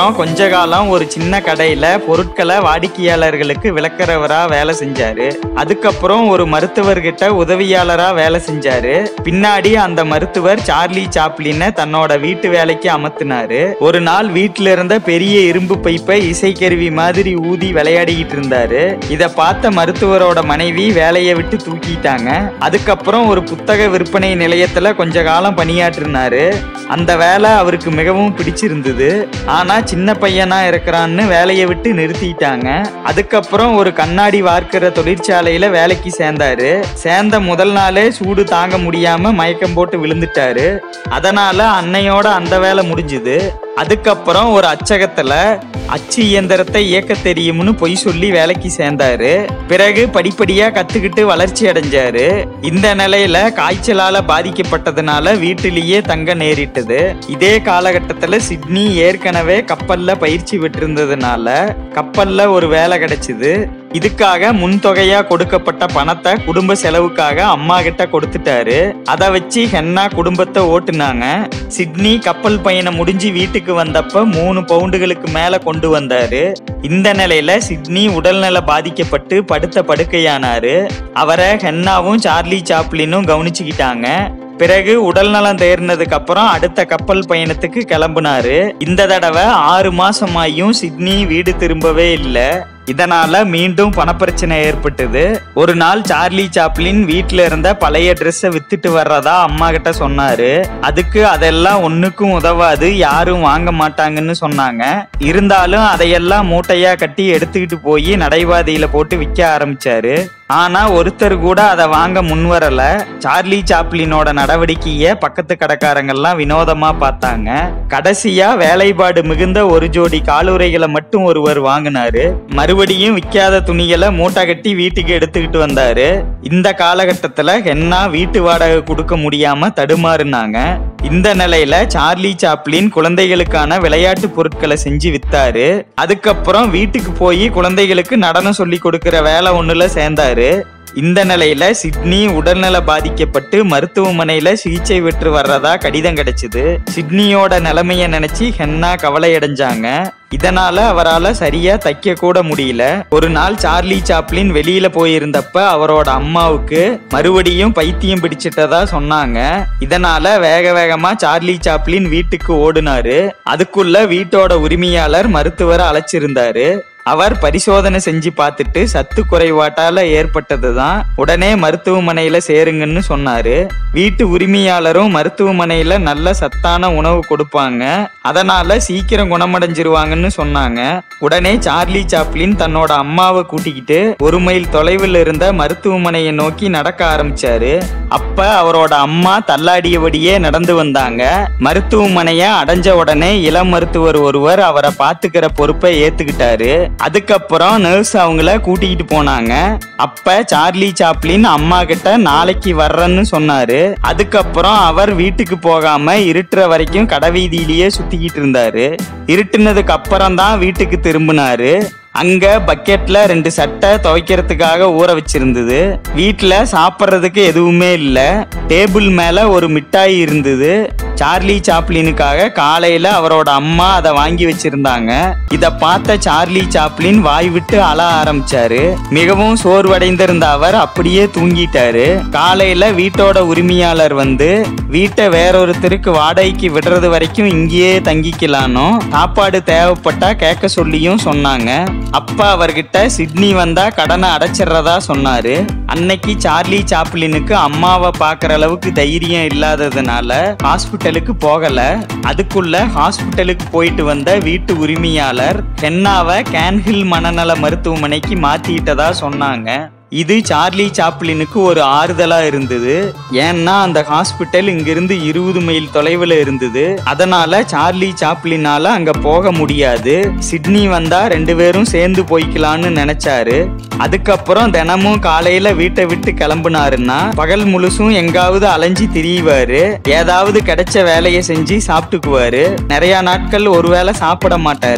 அதுக்கப்புறம் கொஞ்ச காலம் ஒரு சின்ன கடையில பொருட்களை வாடிக்கையாளர்களுக்கு விளக்குறவரா வேலை செஞ்சாரு அதுக்கப்புறம் ஒரு மருத்துவர்கிட்ட உதவியாளரா வேலை செஞ்சாரு பின்னாடி அந்த மருத்துவர் சார்லி சாப்ளினை தன்னோட வீட்டு வேலைக்கு அமர்த்தினாரு ஒரு நாள் வீட்டுல இருந்த பெரிய இரும்பு பைப்பை இசைக்கருவி மாதிரி ஊதி விளையாடிக்கிட்டு இருந்தாரு இத பார்த்த மருத்துவரோட மனைவி வேலையை விட்டு தூக்கிட்டாங்க அதுக்கப்புறம் ஒரு புத்தக விற்பனை நிலையத்துல கொஞ்ச காலம் பணியாற்றினாரு அந்த வேலை அவருக்கு மிகவும் பிடிச்சிருந்தது ஆனா சின்ன பையனா இருக்கிறான்னு வேலையை விட்டு நிறுத்திட்டாங்க அதுக்கப்புறம் ஒரு கண்ணாடி வார்க்கிற தொழிற்சாலையில வேலைக்கு சேர்ந்தாரு சேர்ந்த முதல் நாளே சூடு தாங்க முடியாம மயக்கம் போட்டு விழுந்துட்டாரு அதனால அன்னையோட அந்த வேலை முடிஞ்சுது அதுக்கப்புறம் ஒரு அச்சகத்துல அச்சு இயந்திரத்தை இயக்க தெரியும்னு பொய் சொல்லி வேலைக்கு சேர்ந்தாரு பிறகு படிப்படியா கத்துக்கிட்டு வளர்ச்சி அடைஞ்சாரு இந்த நிலையில காய்ச்சலால பாதிக்கப்பட்டதுனால வீட்டிலேயே தங்க நேரிட்டது இதே காலகட்டத்துல சிட்னி ஏற்கனவே கப்பல்ல பயிற்சி பெற்றிருந்ததுனால கப்பல்ல ஒரு வேலை கிடைச்சது இதுக்காக முன்தொகையா கொடுக்கப்பட்ட பணத்தை குடும்ப செலவுக்காக அம்மா கிட்ட கொடுத்துட்டாரு அதை வச்சு ஹென்னா குடும்பத்தை ஓட்டுனாங்க சிட்னி கப்பல் பயணம் முடிஞ்சு வீட்டுக்கு வந்தப்ப மூணு பவுண்டுகளுக்கு மேல கொண்டு வந்தாரு இந்த நிலையில சிட்னி உடல்நல பாதிக்கப்பட்டு படுத்த படுக்கையானாரு அவரை ஹென்னாவும் சார்லி சாப்ளினும் கவனிச்சுக்கிட்டாங்க பிறகு உடல்நலம் தேர்னதுக்கு அப்புறம் அடுத்த கப்பல் பயணத்துக்கு கிளம்புனாரு இந்த தடவை ஆறு மாசமாயும் சிட்னி வீடு திரும்பவே இல்லை இதனால மீண்டும் பணப்பிரச்சனை ஏற்பட்டது ஒரு நாள் சார்லி சாப்ளின் வீட்ல இருந்த பழைய ட்ரெஸ்ஸை வித்துட்டு வர்றதா அம்மா கிட்ட சொன்னாரு அதுக்கு அதெல்லாம் ஒண்ணுக்கும் உதவாது யாரும் வாங்க மாட்டாங்கன்னு சொன்னாங்க இருந்தாலும் அதையெல்லாம் மூட்டையா கட்டி எடுத்துக்கிட்டு போய் நடைபாதையில போட்டு விற்க ஆரம்பிச்சாரு ஆனா ஒருத்தர் கூட அதை வாங்க முன்வரல சார்லி சாப்ளினோட நடவடிக்கைய பக்கத்து கடைக்காரங்கெல்லாம் வினோதமா பார்த்தாங்க கடைசியா வேலைப்பாடு மிகுந்த ஒரு ஜோடி காலுறைகளை மட்டும் ஒருவர் வாங்கினாரு மறுபடியும் விற்காத துணிகளை மூட்டை கட்டி வீட்டுக்கு எடுத்துக்கிட்டு வந்தாரு இந்த காலகட்டத்துல ஹென்னா வீட்டு வாடகை கொடுக்க முடியாம தடுமாறுனாங்க இந்த நிலையில சார்லி சாப்ளின் குழந்தைகளுக்கான விளையாட்டு பொருட்களை செஞ்சு வித்தாரு அதுக்கப்புறம் வீட்டுக்கு போய் குழந்தைகளுக்கு நடனம் சொல்லி கொடுக்கிற வேலை ஒண்ணுல சேர்ந்தாரு இந்த நிலையில சிட்னி உடல்நல பாதிக்கப்பட்டு மருத்துவமனையில சிகிச்சை பெற்று வர்றதா கடிதம் கிடைச்சது சிட்னியோட நிலைமைய நினைச்சு ஹென்னா கவலை அடைஞ்சாங்க இதனால அவரால சரியா தைக்க கூட முடியல ஒரு நாள் சார்லி சாப்ளின் வெளியில போயிருந்தப்ப அவரோட அம்மாவுக்கு மறுபடியும் பைத்தியம் பிடிச்சிட்டதா சொன்னாங்க இதனால வேக வேகமா சார்லி சாப்ளின் வீட்டுக்கு ஓடுனாரு அதுக்குள்ள வீட்டோட உரிமையாளர் மருத்துவரை அழைச்சிருந்தாரு அவர் பரிசோதனை செஞ்சு பார்த்துட்டு சத்து குறைபாட்டால ஏற்பட்டதுதான் உடனே மருத்துவமனையில சேருங்கன்னு சொன்னாரு வீட்டு உரிமையாளரும் மருத்துவமனையில நல்ல சத்தான உணவு கொடுப்பாங்க அதனால சீக்கிரம் குணமடைஞ்சிருவாங்கன்னு சொன்னாங்க உடனே சார்லி சாப்ளின் தன்னோட அம்மாவை கூட்டிக்கிட்டு ஒரு மைல் தொலைவில் இருந்த மருத்துவமனையை நோக்கி நடக்க ஆரம்பிச்சாரு அப்ப அவரோட அம்மா தள்ளாடியபடியே நடந்து வந்தாங்க மருத்துவமனைய அடைஞ்ச உடனே இளம் மருத்துவர் ஒருவர் அவரை பாத்துக்கிற பொறுப்பை ஏத்துக்கிட்டாரு அதுக்கப்புறம் நர்ஸ் அவங்கள கூட்டிக்கிட்டு போனாங்க அப்ப சார்லி சாப்ளின் அம்மா கிட்ட நாளைக்கு வர்றேன்னு சொன்னாரு அதுக்கப்புறம் அவர் வீட்டுக்கு போகாம இருட்டுற வரைக்கும் கடைவீதியிலேயே சுத்திக்கிட்டு இருந்தாரு இருட்டுனதுக்கு அப்புறம் தான் வீட்டுக்கு திரும்பினாரு அங்க பக்கெட்ல ரெண்டு சட்டை துவைக்கிறதுக்காக ஊற வச்சிருந்தது வீட்ல சாப்பிட்றதுக்கு எதுவுமே இல்ல டேபிள் மேல ஒரு மிட்டாய் இருந்தது சார்லி சாப்ளினுக்காக காலையில அவரோட அம்மா அதை வாங்கி வச்சிருந்தாங்க இத பார்த்த சார்லி சாப்ளின் வாய் விட்டு அழ ஆரம்பிச்சாரு மிகவும் சோர்வடைந்திருந்த அவர் அப்படியே தூங்கிட்டாரு காலையில வீட்டோட உரிமையாளர் வந்து வீட்டை வேறொருத்தருக்கு வாடகைக்கு விடுறது வரைக்கும் இங்கேயே தங்கிக்கலானோ சாப்பாடு தேவைப்பட்டா கேட்க சொல்லியும் சொன்னாங்க அப்பா அவர்கிட்ட சிட்னி வந்தா கடனை அடைச்சிடுறதா சொன்னாரு அன்னைக்கு சார்லி சாப்ளினுக்கு அம்மாவை பார்க்குற அளவுக்கு தைரியம் இல்லாததுனால ஹாஸ்பிட்டலுக்கு போகல அதுக்குள்ள ஹாஸ்பிட்டலுக்கு போயிட்டு வந்த வீட்டு உரிமையாளர் ஹென்னாவை கேன்ஹில் மனநல மருத்துவமனைக்கு மாத்திட்டதா சொன்னாங்க இது சார்லி சாப்ளினுக்கு ஒரு ஆறுதலா இருந்தது ஏன்னா அந்த ஹாஸ்பிட்டல் இங்கிருந்து இருபது மைல் தொலைவில் இருந்தது அதனால சார்லி சாப்ளினால அங்க போக முடியாது சிட்னி வந்தா ரெண்டு பேரும் சேர்ந்து போய்க்கலாம்னு நினைச்சாரு அதுக்கப்புறம் தினமும் காலையில வீட்டை விட்டு கிளம்புனாருன்னா பகல் முழுசும் எங்காவது அலைஞ்சு திரியுவாரு ஏதாவது கிடைச்ச வேலையை செஞ்சு சாப்பிட்டுக்குவாரு நிறைய நாட்கள் ஒருவேளை சாப்பிட மாட்டாரு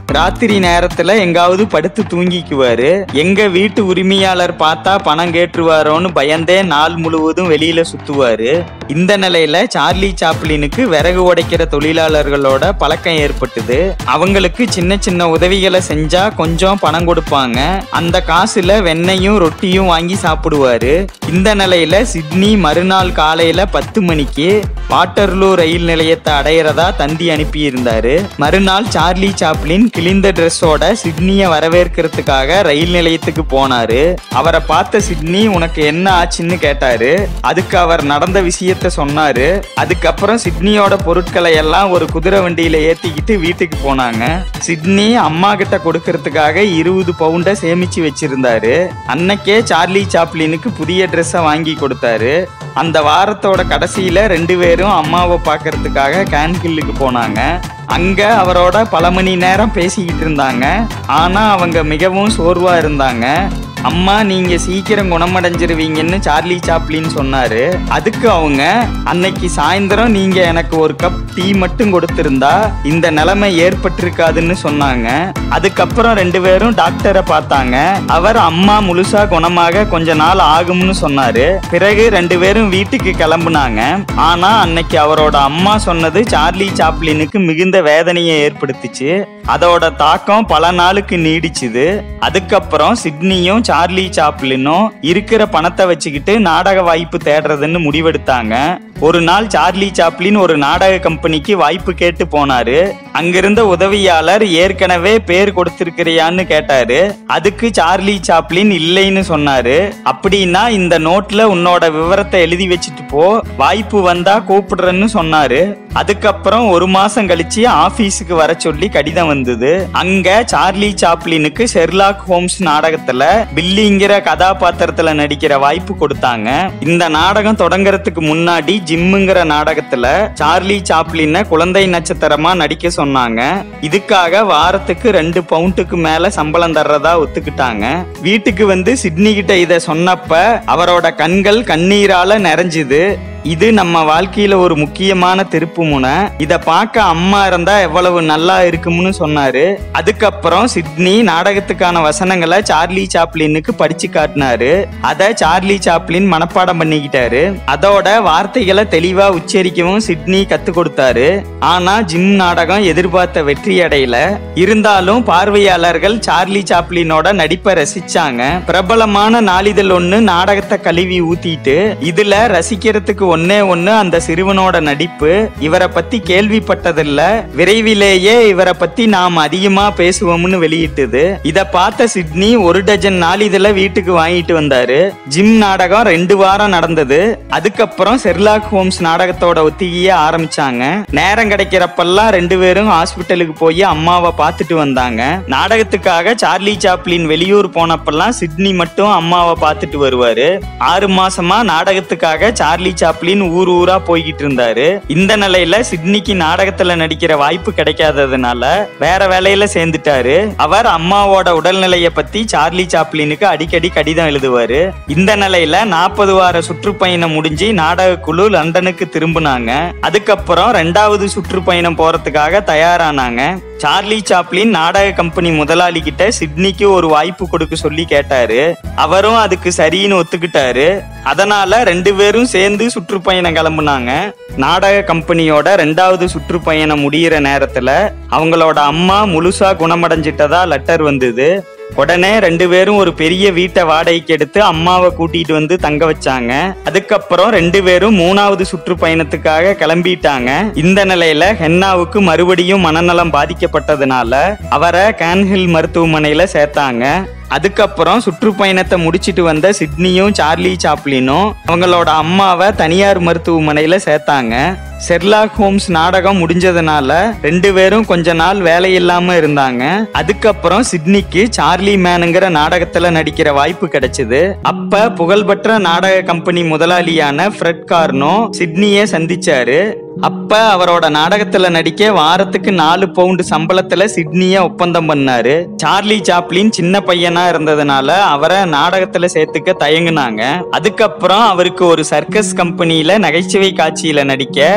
ராத்திரி நேரத்துல எங்காவது படுத்து தூங்கிக்குவாரு எங்க வீட்டு உரிமையாளர் பார்த்தா பணம் கேட்டுருவாரோன்னு பயந்தே நாள் முழுவதும் வெளியில சுத்துவாரு இந்த நிலையில சார்லி சாப்ளினுக்கு விறகு உடைக்கிற தொழிலாளர்களோட பழக்கம் ஏற்பட்டது அவங்களுக்கு சின்ன சின்ன உதவிகளை செஞ்சா கொஞ்சம் பணம் கொடுப்பாங்க அந்த காசுல வெண்ணையும் ரொட்டியும் வாங்கி சாப்பிடுவாரு இந்த நிலையில சிட்னி மறுநாள் காலையில பத்து மணிக்கு வாட்டர்லூ ரயில் நிலையத்தை அடையிறதா தந்தி அனுப்பியிருந்தாரு மறுநாள் சார்லி சாப்ளின் கிழிந்த ட்ரெஸ்ஸோட சிட்னிய வரவேற்கிறதுக்காக ரயில் நிலையத்துக்கு போனாரு அவரை பார்த்த சிட்னி உனக்கு என்ன ஆச்சுன்னு கேட்டாரு அதுக்கு அவர் நடந்த விஷயத்த சொன்னாரு அதுக்கப்புறம் சிட்னியோட பொருட்களை எல்லாம் ஒரு குதிரை வண்டியில ஏத்திக்கிட்டு வீட்டுக்கு போனாங்க சிட்னி அம்மா கிட்ட கொடுக்கறதுக்காக இருபது பவுண்ட சேமிச்சு வச்சிருந்தாரு அன்னைக்கே சார்லி சாப்ளினுக்கு புதிய ட்ரெஸ்ஸை வாங்கி கொடுத்தாரு அந்த வாரத்தோட கடைசியில ரெண்டு பேரும் அம்மாவை பார்க்கறதுக்காக கேன்கில்லுக்கு போனாங்க அங்க அவரோட பல மணி நேரம் பேசிக்கிட்டு இருந்தாங்க ஆனா அவங்க மிகவும் சோர்வா இருந்தாங்க அம்மா நீங்க சீக்கிரம் குணமடைஞ்சிருவீங்கன்னு சார்லி சாப்ளின் சொன்னாரு அதுக்கு அவங்க அன்னைக்கு சாயந்தரம் நீங்க எனக்கு ஒரு கப் டீ மட்டும் கொடுத்திருந்தா இந்த நிலைமை ஏற்பட்டிருக்காதுன்னு சொன்னாங்க அதுக்கப்புறம் ரெண்டு பேரும் டாக்டரை பார்த்தாங்க அவர் அம்மா முழுசா குணமாக கொஞ்ச நாள் ஆகும்னு சொன்னாரு பிறகு ரெண்டு பேரும் வீட்டுக்கு கிளம்புனாங்க ஆனா அன்னைக்கு அவரோட அம்மா சொன்னது சார்லி சாப்ளினுக்கு மிகுந்த வேதனையை ஏற்படுத்துச்சு அதோட தாக்கம் பல நாளுக்கு நீடிச்சுது அதுக்கப்புறம் சிட்னியும் சார்லி சாப்ளினும் இருக்கிற பணத்தை வச்சுக்கிட்டு நாடக வாய்ப்பு தேடுறதுன்னு முடிவெடுத்தாங்க ஒரு நாள் சார்லி சாப்ளின் ஒரு நாடக கம்பெனிக்கு வாய்ப்பு கேட்டு போனாரு அங்கிருந்த உதவியாளர் ஏற்கனவே பேர் கொடுத்திருக்கிறியான்னு கேட்டாரு அதுக்கு சார்லி சாப்ளின் இல்லைன்னு சொன்னாரு அப்படின்னா இந்த நோட்ல உன்னோட விவரத்தை எழுதி வச்சுட்டு போ வாய்ப்பு வந்தா கூப்பிடுறேன்னு சொன்னாரு அதுக்கப்புறம் ஒரு மாசம் கழிச்சு ஆபீஸுக்கு வர சொல்லி கடிதம் வந்தது அங்க சார்லி சாப்ளினுக்கு ஷெர்லாக் ஹோம்ஸ் நாடகத்துல பில்லிங்கிற கதாபாத்திரத்துல நடிக்கிற வாய்ப்பு கொடுத்தாங்க இந்த நாடகம் தொடங்கறதுக்கு முன்னாடி ஜிம்முங்கிற நாடகத்துல சார்லி சாப்ளின குழந்தை நட்சத்திரமா நடிக்க சொன்னாங்க இதுக்காக வாரத்துக்கு ரெண்டு பவுண்டுக்கு மேல சம்பளம் தர்றதா ஒத்துக்கிட்டாங்க வீட்டுக்கு வந்து சிட்னி கிட்ட இத சொன்னப்ப அவரோட கண்கள் கண்ணீரால நிறைஞ்சுது இது நம்ம வாழ்க்கையில ஒரு முக்கியமான திருப்பு முனை இத பார்க்க அம்மா இருந்தா எவ்வளவு நல்லா இருக்கும்னு சொன்னாரு அதுக்கப்புறம் சிட்னி நாடகத்துக்கான வசனங்களை சார்லி சாப்ளினுக்கு படிச்சு காட்டினாரு அத சார்லி சாப்ளின் மனப்பாடம் பண்ணிக்கிட்டாரு அதோட வார்த்தைகளை தெளிவா உச்சரிக்கவும் சிட்னி கத்து கொடுத்தாரு ஆனா ஜிம் நாடகம் எதிர்பார்த்த வெற்றி அடையல இருந்தாலும் பார்வையாளர்கள் சார்லி சாப்ளினோட நடிப்பை ரசிச்சாங்க பிரபலமான நாளிதழ் ஒண்ணு நாடகத்தை கழுவி ஊத்திட்டு இதுல ரசிக்கிறதுக்கு ஒன்னே ஒண்ணு அந்த சிறுவனோட நடிப்பு இவரை பத்தி கேள்விப்பட்டதில்ல விரைவிலேயே இவரை பத்தி நாம் அதிகமா பேசுவோம்னு வெளியிட்டது இத பார்த்த சிட்னி ஒரு டஜன் நாளிதழ வீட்டுக்கு வாங்கிட்டு வந்தாரு ஜிம் நாடகம் ரெண்டு வாரம் நடந்தது அதுக்கப்புறம் செர்லாக் ஹோம்ஸ் நாடகத்தோட ஒத்திகைய ஆரம்பிச்சாங்க நேரம் கிடைக்கிறப்பெல்லாம் ரெண்டு பேரும் ஹாஸ்பிட்டலுக்கு போய் அம்மாவை பார்த்துட்டு வந்தாங்க நாடகத்துக்காக சார்லி சாப்ளின் வெளியூர் போனப்பெல்லாம் சிட்னி மட்டும் அம்மாவை பார்த்துட்டு வருவாரு ஆறு மாசமா நாடகத்துக்காக சார்லி சாப்ளின் ஊர் ஊரா போய்கிட்டு இருந்தாரு இந்த நிலையில சிட்னிக்கு நாடகத்துல நடிக்கிற வாய்ப்பு கிடைக்காததுனால வேற வேலையில சேர்ந்துட்டாரு அவர் அம்மாவோட உடல்நிலைய பத்தி சார்லி சாப்ளினுக்கு அடிக்கடி கடிதம் எழுதுவாரு இந்த நிலையில நாற்பது வார சுற்றுப்பயணம் முடிஞ்சு நாடக குழு லண்டனுக்கு திரும்பினாங்க அதுக்கப்புறம் ரெண்டாவது சுற்றுப்பயணம் போறதுக்காக தயாரானாங்க சார்லி சாப்ளின் நாடக கம்பெனி முதலாளி கிட்ட சிட்னிக்கு ஒரு வாய்ப்பு கொடுக்க சொல்லி கேட்டாரு அவரும் அதுக்கு சரின்னு ஒத்துக்கிட்டாரு அதனால ரெண்டு பேரும் சேர்ந்து சுற்றுப்பயணம் கிளம்புனாங்க நாடக கம்பெனியோட ரெண்டாவது சுற்றுப்பயணம் முடியிற நேரத்துல அவங்களோட அம்மா முழுசா குணமடைஞ்சிட்டதா லெட்டர் வந்தது உடனே ரெண்டு பேரும் ஒரு பெரிய வீட்டை வாடகைக்கு எடுத்து அம்மாவை கூட்டிட்டு வந்து தங்க வச்சாங்க அதுக்கப்புறம் ரெண்டு பேரும் மூணாவது சுற்றுப்பயணத்துக்காக கிளம்பிட்டாங்க இந்த நிலையில ஹென்னாவுக்கு மறுபடியும் மனநலம் பாதிக்கப்பட்டதுனால அவரை கேன்ஹில் மருத்துவமனையில சேர்த்தாங்க அதுக்கப்புறம் சுற்றுப்பயணத்தை முடிச்சிட்டு வந்த சிட்னியும் சார்லி சாப்ளினும் அவங்களோட அம்மாவை தனியார் மருத்துவமனையில சேர்த்தாங்க செர்லாக் ஹோம்ஸ் நாடகம் முடிஞ்சதுனால ரெண்டு பேரும் கொஞ்ச நாள் வேலை இல்லாம இருந்தாங்க அதுக்கப்புறம் சிட்னிக்கு சார்லி மேனுங்கிற நாடகத்துல நடிக்கிற வாய்ப்பு கிடைச்சது அப்ப புகழ்பெற்ற நாடக கம்பெனி முதலாளியான ஃப்ரெட் கார்னோ சிட்னியை சந்திச்சாரு அப்ப அவரோட நாடகத்துல நடிக்க வாரத்துக்கு நாலு பவுண்டு சம்பளத்துல சிட்னிய ஒப்பந்தம் பண்ணாரு சார்லி சாப்ளின் சின்ன பையனா இருந்ததுனால அவரை நாடகத்துல சேர்த்துக்க தயங்குனாங்க அதுக்கப்புறம் அவருக்கு ஒரு சர்க்கஸ் கம்பெனியில நகைச்சுவை காட்சியில நடிக்க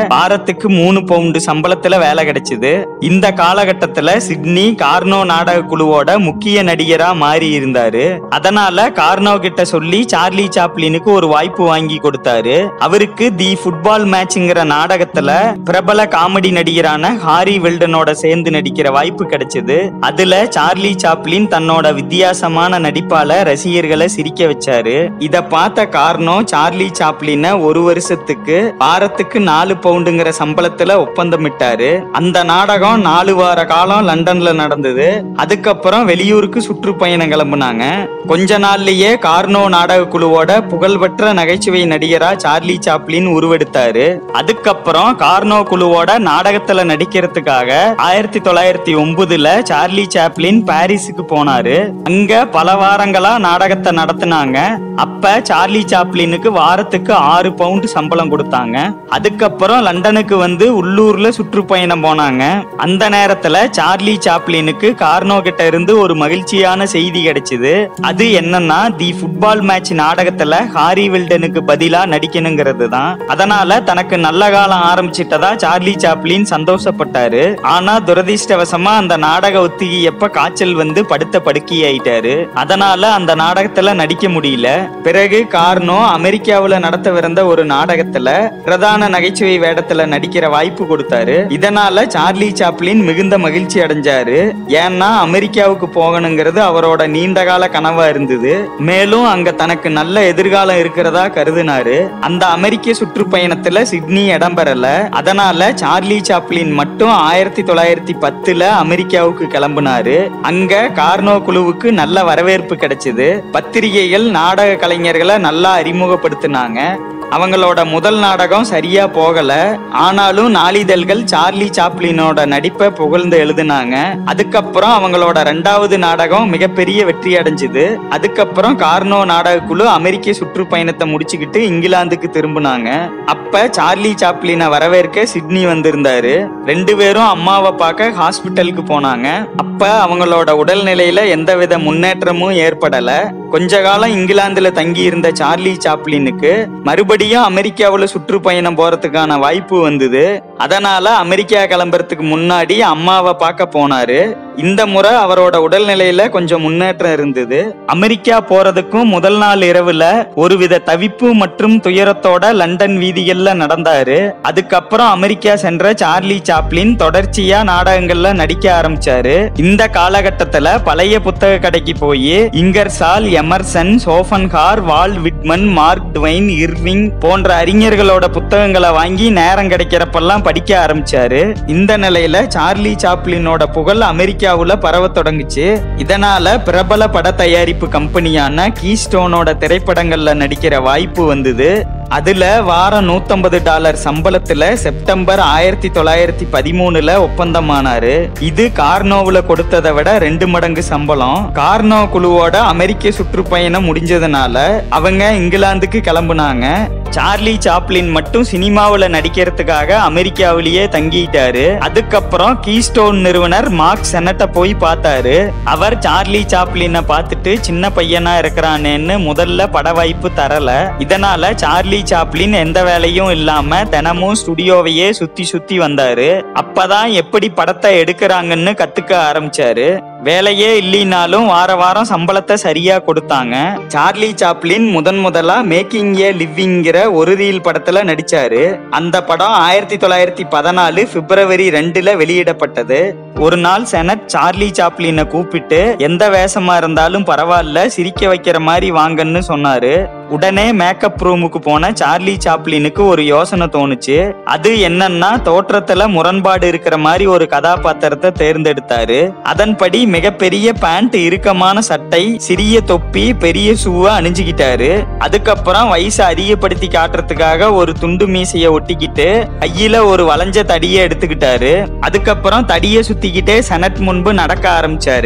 வாரத்துக்கு மூணு பவுண்டு சம்பளத்துல வேலை கிடைச்சது இந்த காலகட்டத்துல சிட்னி கார்னோ நாடக குழுவோட முக்கிய நடிகரா மாறி இருந்தாரு அதனால கார்னோ கிட்ட சொல்லி சார்லி சாப்ளினுக்கு ஒரு வாய்ப்பு வாங்கி கொடுத்தாரு அவருக்கு தி ஃபுட்பால் மேட்ச்ங்கிற நாடகத்துல பிரபல காமெடி நடிகரான ஹாரி வெல்டனோட சேர்ந்து நடிக்கிற வாய்ப்பு கிடைச்சது அதுல சார்லி சாப்ளின் தன்னோட வித்தியாசமான நடிப்பால ரசிகர்களை சிரிக்க வச்சாரு இத பார்த்த காரணம் சார்லி சாப்ளின ஒரு வருஷத்துக்கு வாரத்துக்கு நாலு பவுண்டுங்கிற சம்பளத்துல ஒப்பந்தமிட்டாரு அந்த நாடகம் நாலு வார காலம் லண்டன்ல நடந்தது அதுக்கப்புறம் வெளியூருக்கு சுற்றுப்பயணம் கிளம்புனாங்க கொஞ்ச நாள்லயே கார்னோ நாடக குழுவோட புகழ்பெற்ற நகைச்சுவை நடிகரா சார்லி சாப்ளின் உருவெடுத்தாரு அதுக்கப்புறம் கார்னோ குழுவோட நாடகத்துல நடிக்கிறதுக்காக ஆயிரத்தி தொள்ளாயிரத்தி ஒன்பதுல சார்லி சாப்ளின் பாரிஸுக்கு போனாரு அங்க பல வாரங்களா நாடகத்தை நடத்துனாங்க அப்ப சார்லி சாப்ளினுக்கு வாரத்துக்கு ஆறு பவுண்ட் சம்பளம் கொடுத்தாங்க அதுக்கப்புறம் லண்டனுக்கு வந்து உள்ளூர்ல சுற்றுப்பயணம் போனாங்க அந்த நேரத்துல சார்லி சாப்ளினுக்கு கார்னோ கிட்ட இருந்து ஒரு மகிழ்ச்சியான செய்தி கிடைச்சது அது என்னன்னா தி ஃபுட்பால் மேட்ச் நாடகத்துல ஹாரி வில்டனுக்கு பதிலா நடிக்கணுங்கிறது தான் அதனால தனக்கு நல்ல காலம் ஆரம்பிச்சிட்டதா சார்லி சாப்ளின் சந்தோஷப்பட்டாரு ஆனா துரதிர்ஷ்டவசமா அந்த நாடக ஒத்திகை எப்ப காய்ச்சல் வந்து படுத்த படுக்கையாயிட்டாரு அதனால அந்த நாடகத்துல நடிக்க முடியல பிறகு கார்னோ அமெரிக்காவுல நடத்தவிருந்த ஒரு நாடகத்துல பிரதான நகைச்சுவை வேடத்துல நடிக்கிற வாய்ப்பு கொடுத்தாரு இதனால சார்லி சாப்ளின் மிகுந்த மகிழ்ச்சி அடைஞ்சாரு ஏன்னா அமெரிக்காவுக்கு போகணுங்கிறது அவரோட நீண்டகால கனவா இருந்தது மேலும் அங்க தனக்கு நல்ல எதிர்காலம் இருக்கிறதா கருதினாரு அந்த அமெரிக்க சுற்றுப்பயணத்துல சிட்னி இடம்பெறல அதனால சார்லி சாப்ளின் மட்டும் ஆயிரத்தி தொள்ளாயிரத்தி பத்துல அமெரிக்காவுக்கு கிளம்புனாரு அங்க கார்னோ குழுவுக்கு நல்ல வரவேற்பு கிடைச்சது பத்திரிகைகள் நாடக கலைஞர்களை நல்லா அறிமுகப்படுத்தினாங்க அவங்களோட முதல் நாடகம் சரியா போகல ஆனாலும் நாளிதழ்கள் சார்லி சாப்ளினோட நடிப்பை புகழ்ந்து எழுதினாங்க அதுக்கப்புறம் அவங்களோட ரெண்டாவது நாடகம் மிகப்பெரிய வெற்றி அடைஞ்சது அதுக்கப்புறம் கார்னோ நாடக குழு அமெரிக்க சுற்றுப்பயணத்தை முடிச்சுக்கிட்டு இங்கிலாந்துக்கு திரும்பினாங்க அப்ப சார்லி சாப்ளினை வரவேற்க சிட்னி வந்திருந்தாரு ரெண்டு பேரும் அம்மாவை பார்க்க ஹாஸ்பிட்டலுக்கு போனாங்க அப்ப அவங்களோட உடல்நிலையில எந்தவித முன்னேற்றமும் ஏற்படல கொஞ்ச காலம் இங்கிலாந்துல தங்கி இருந்த சார்லி சாப்ளினுக்கு மறுபடியும் அமெரிக்காவுல சுற்றுப்பயணம் போறதுக்கான வாய்ப்பு வந்தது அதனால அமெரிக்கா கிளம்புறதுக்கு முன்னாடி அம்மாவை பார்க்க போனாரு இந்த முறை அவரோட உடல்நிலையில கொஞ்சம் முன்னேற்றம் இருந்தது அமெரிக்கா போறதுக்கும் முதல் நாள் இரவுல ஒருவித தவிப்பு மற்றும் துயரத்தோட லண்டன் வீதிகள்ல நடந்தாரு அதுக்கப்புறம் அமெரிக்கா சென்ற சார்லி சாப்ளின் தொடர்ச்சியா நாடகங்கள்ல நடிக்க ஆரம்பிச்சாரு இந்த காலகட்டத்துல பழைய புத்தக கடைக்கு போய் Ingersoll Emerson Schopenhauer Walt Whitman Mark Twain Irving போன்ற அறிஞர்களோட புத்தகங்களை வாங்கி நேரம் கிடைக்கிறப்பெல்லாம் படிக்க ஆரம்பிச்சாரு இந்த நிலையில சார்லி சாப்ளினோட புகழ் அமெரிக்காவுல பரவ தொடங்குச்சு இதனால பிரபல பட தயாரிப்பு கம்பெனியான கீஸ்டோனோட திரைப்படங்கள்ல நடிக்கிற வாய்ப்பு வந்தது அதுல வாரம் நூத்தம்பது டாலர் சம்பளத்துல செப்டம்பர் ஆயிரத்தி தொள்ளாயிரத்தி பதிமூணுல ஒப்பந்தமானாரு இது கார்னோவுல கொடுத்ததை விட ரெண்டு மடங்கு சம்பளம் கார்னோ குழுவோட அமெரிக்க சுற்றுப்பயணம் முடிஞ்சதுனால அவங்க இங்கிலாந்துக்கு கிளம்புனாங்க சார்லி சாப்ளின் மட்டும் சினிமாவுல நடிக்கிறதுக்காக அமெரிக்காவிலேயே தங்கிட்டாரு அதுக்கப்புறம் கீஸ்டோன் நிறுவனர் மார்க் செனட்ட போய் பார்த்தாரு அவர் சார்லி சாப்ளினை பார்த்துட்டு சின்ன பையனா இருக்கிறானேன்னு முதல்ல பட வாய்ப்பு தரல இதனால சார்லி சாப்ளின் எந்த வேலையும் இல்லாம தினமும் ஸ்டுடியோவையே சுத்தி சுத்தி வந்தாரு அப்பதான் எப்படி படத்தை எடுக்கிறாங்கன்னு கத்துக்க ஆரம்பிச்சாரு வேலையே இல்லைனாலும் வார வாரம் சம்பளத்தை சரியா கொடுத்தாங்க சார்லி சாப்ளின் முதன் முதலா மேக்கிங் ஏ லிவிங்கிற ஒரு ரீல் படத்துல நடிச்சாரு அந்த படம் ஆயிரத்தி தொள்ளாயிரத்தி பதினாலு பிப்ரவரி ரெண்டுல வெளியிடப்பட்டது ஒரு நாள் செனட் சார்லி சாப்ளினை கூப்பிட்டு எந்த வேஷமா இருந்தாலும் பரவாயில்ல சிரிக்க வைக்கிற மாதிரி வாங்கன்னு சொன்னாரு உடனே மேக்கப் ரூமுக்கு போன சார்லி சாப்ளினுக்கு ஒரு யோசனை தோணுச்சு அது என்னன்னா தோற்றத்துல முரண்பாடு இருக்கிற மாதிரி ஒரு கதாபாத்திரத்தை தேர்ந்தெடுத்தாரு அதன்படி மிகப்பெரிய பேண்ட் இறுக்கமான சட்டை சிறிய தொப்பி பெரிய ஷூவை அணிஞ்சுக்கிட்டாரு அதுக்கப்புறம் வயசை அதிகப்படுத்தி காட்டுறதுக்காக ஒரு துண்டு மீசைய ஒட்டிக்கிட்டு கையில ஒரு வளைஞ்ச தடியை எடுத்துக்கிட்டாரு அதுக்கப்புறம் தடியை சுத்திக்கிட்டே செனட் முன்பு நடக்க ஆரம்பிச்சாரு